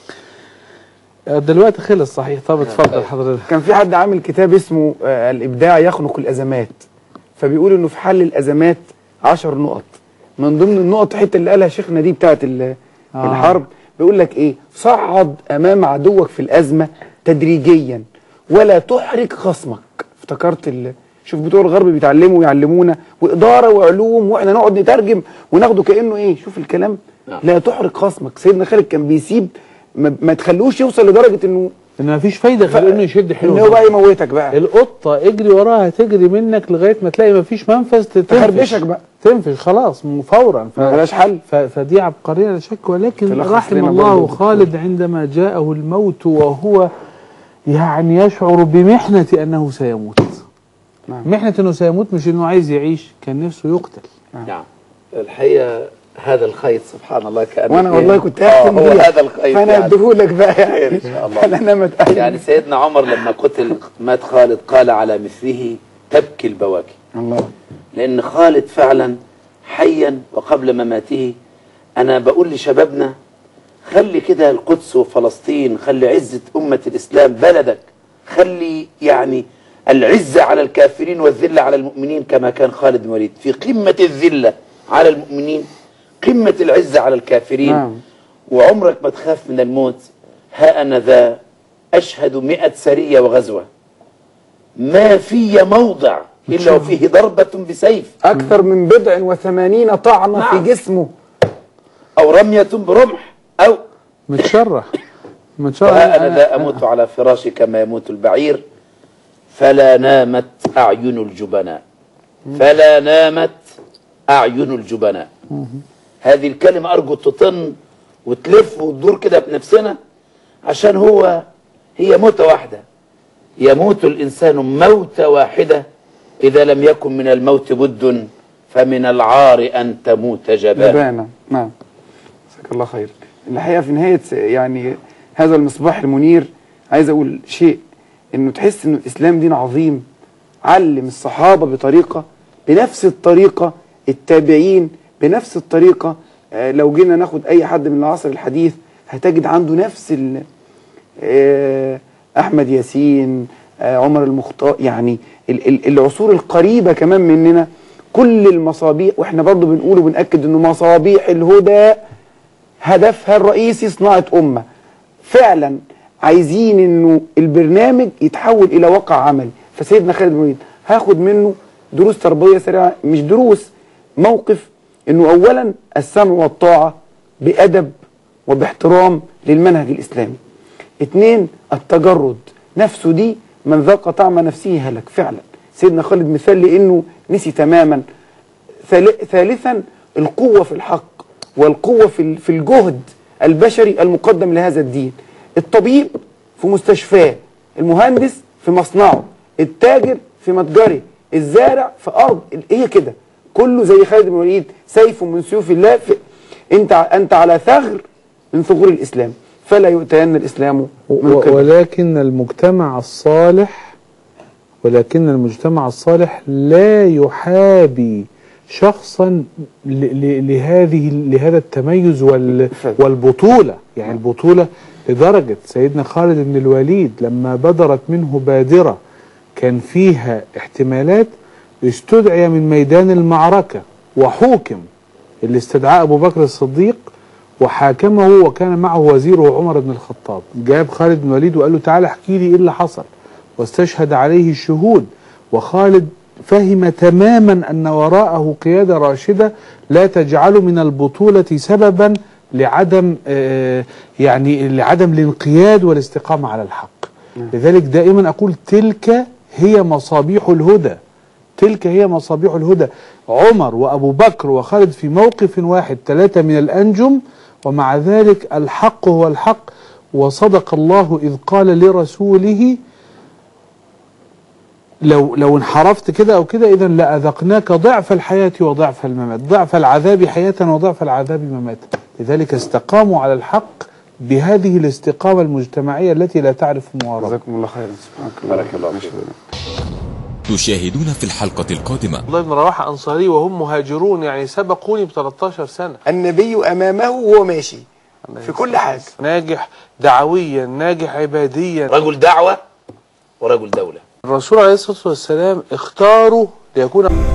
آه، دلوقتي خلص صحيح طب اتفضل حضرتك كان في حد عامل كتاب اسمه آه، الابداع يخنق الازمات فبيقول انه في حل الازمات عشر نقط من ضمن النقط الحته اللي قالها شيخنا دي بتاعت ال- آه. الحرب بيقول لك ايه صعد امام عدوك في الازمه تدريجيا ولا تحرك خصمك افتكرت ال... شوف بتوع الغرب بيتعلموا ويعلمونا واداره وعلوم واحنا نقعد نترجم وناخده كانه ايه شوف الكلام نعم. لا تحرك خصمك سيدنا خالد كان بيسيب ما, ما تخلوش يوصل لدرجه انه ان مفيش فايده غير انه يشد ان حلو هو بقى يموتك بقى القطه اجري وراها تجري منك لغايه ما تلاقي مفيش منفذ تنفش تخربشك بقى. تنفش خلاص م- فورا ف... ملهاش حل ف... فدي عبقريه لا شك ولكن تلخص رحم لنا الله برضه خالد عندما جاءه الموت وهو يعني يشعر بمحنه انه سيموت نعم. محنه انه سيموت مش انه عايز يعيش كان نفسه يقتل نعم الحقيقة هذا الخيط سبحان الله كأنه وانا إيه؟ والله كنت آه اختم هو بيه. هذا الخيط فانا يعني. اديهولك بقى خير يعني إن شاء الله. انا نمت قلبي. يعني سيدنا عمر لما قتل مات خالد قال على مثله تبكي البواكي الله لأن خالد فعلا حيا وقبل مماته أنا بقول لشبابنا خلي كده القدس وفلسطين خلي عزة أمة الإسلام بلدك خلي يعني العزة على الكافرين والذلة على المؤمنين كما كان خالد بن الوليد في قمة الذلة على المؤمنين قمة العزة على الكافرين نعم. وعمرك ما تخاف من الموت ها أنا ذا أشهد مئة سرية وغزوة ما في موضع إلا وفيه ضربة بسيف اكثر من بضع وثمانين طعنه نعم. في جسمه أو رمية برمح أو متشرح متشرح وها أنا ذا أموت على فراشي كما يموت البعير فلا نامت أعين الجبناء فلا نامت أعين الجبناء هذه الكلمة أرجو تطن وتلف وتدور كده بنفسنا عشان هو هي موتة واحدة يموت الإنسان موتة واحدة إذا لم يكن من الموت بد فمن العار أن تموت جبانا جبانه نعم جزاك الله خير الحقيقه في نهايه س- يعني هذا المصباح المنير عايز اقول شيء انه تحس انه الاسلام دين عظيم علم الصحابه بطريقه بنفس الطريقه التابعين بنفس الطريقه آه، لو جينا ناخد اي حد من العصر الحديث هتجد عنده نفس ال آه، احمد ياسين آه، عمر المختار يعني ال- ال- العصور القريبه كمان مننا كل المصابيح واحنا برضو بنقول وبنأكد انه مصابيح الهدى هدفها الرئيسي صناعه امه فعلا عايزين انه البرنامج يتحول الى واقع عملي فسيدنا خالد بن الوليد هاخد منه دروس تربويه سريعه مش دروس موقف انه اولا السمع والطاعه بادب وباحترام للمنهج الاسلامي اتنين التجرد نفسه دي من ذاق طعم نفسه هلك فعلا سيدنا خالد مثال لانه نسي تماما ثال- ثالثا القوة في الحق والقوة في ال- في الجهد البشري المقدم لهذا الدين الطبيب في مستشفاه المهندس في مصنعه التاجر في متجره الزارع في أرض هي كده كله زي خالد بن الوليد سيف من سيوف الله في انت ع- انت على ثغر من ثغور الاسلام فلا يؤتين الاسلام من و- قبل ولكن المجتمع الصالح ولكن المجتمع الصالح لا يحابي شخصا ل- ل- لهذه لهذا التميز وال والبطولة يعني البطولة لدرجة سيدنا خالد بن الوليد لما بدرت منه بادرة كان فيها احتمالات استدعي من ميدان المعركة وحوكم اللي استدعاه أبو بكر الصديق وحاكمه وكان معه وزيره عمر بن الخطاب جاب خالد بن الوليد وقال له تعالى احكي لي ايه اللي حصل واستشهد عليه الشهود وخالد فهم تماما ان وراءه قياده راشده لا تجعله من البطوله سببا لعدم آه، يعني لعدم الانقياد والاستقامه على الحق لذلك دائما اقول تلك هي مصابيح الهدى تلك هي مصابيح الهدى عمر وأبو بكر وخالد في موقف واحد ثلاثة من الأنجم ومع ذلك الحق هو الحق وصدق الله إذ قال لرسوله لو لو انحرفت كده او كده اذا لاذقناك ضعف الحياه وضعف الممات، ضعف العذاب حياه وضعف العذاب مماتا، لذلك استقاموا على الحق بهذه الاستقامه المجتمعيه التي لا تعرف معارضه. جزاكم الله خيرا سبحانك الله بارك الله فيك. تشاهدون في الحلقة القادمة عبد الله بن رواحه انصاري وهم مهاجرون يعني سبقوني ب 13 سنه النبي امامه وهو ماشي في كل حاجه ناجح دعويا ناجح عباديا رجل دعوة ورجل دولة الرسول عليه الصلاه والسلام اختاروا ليكون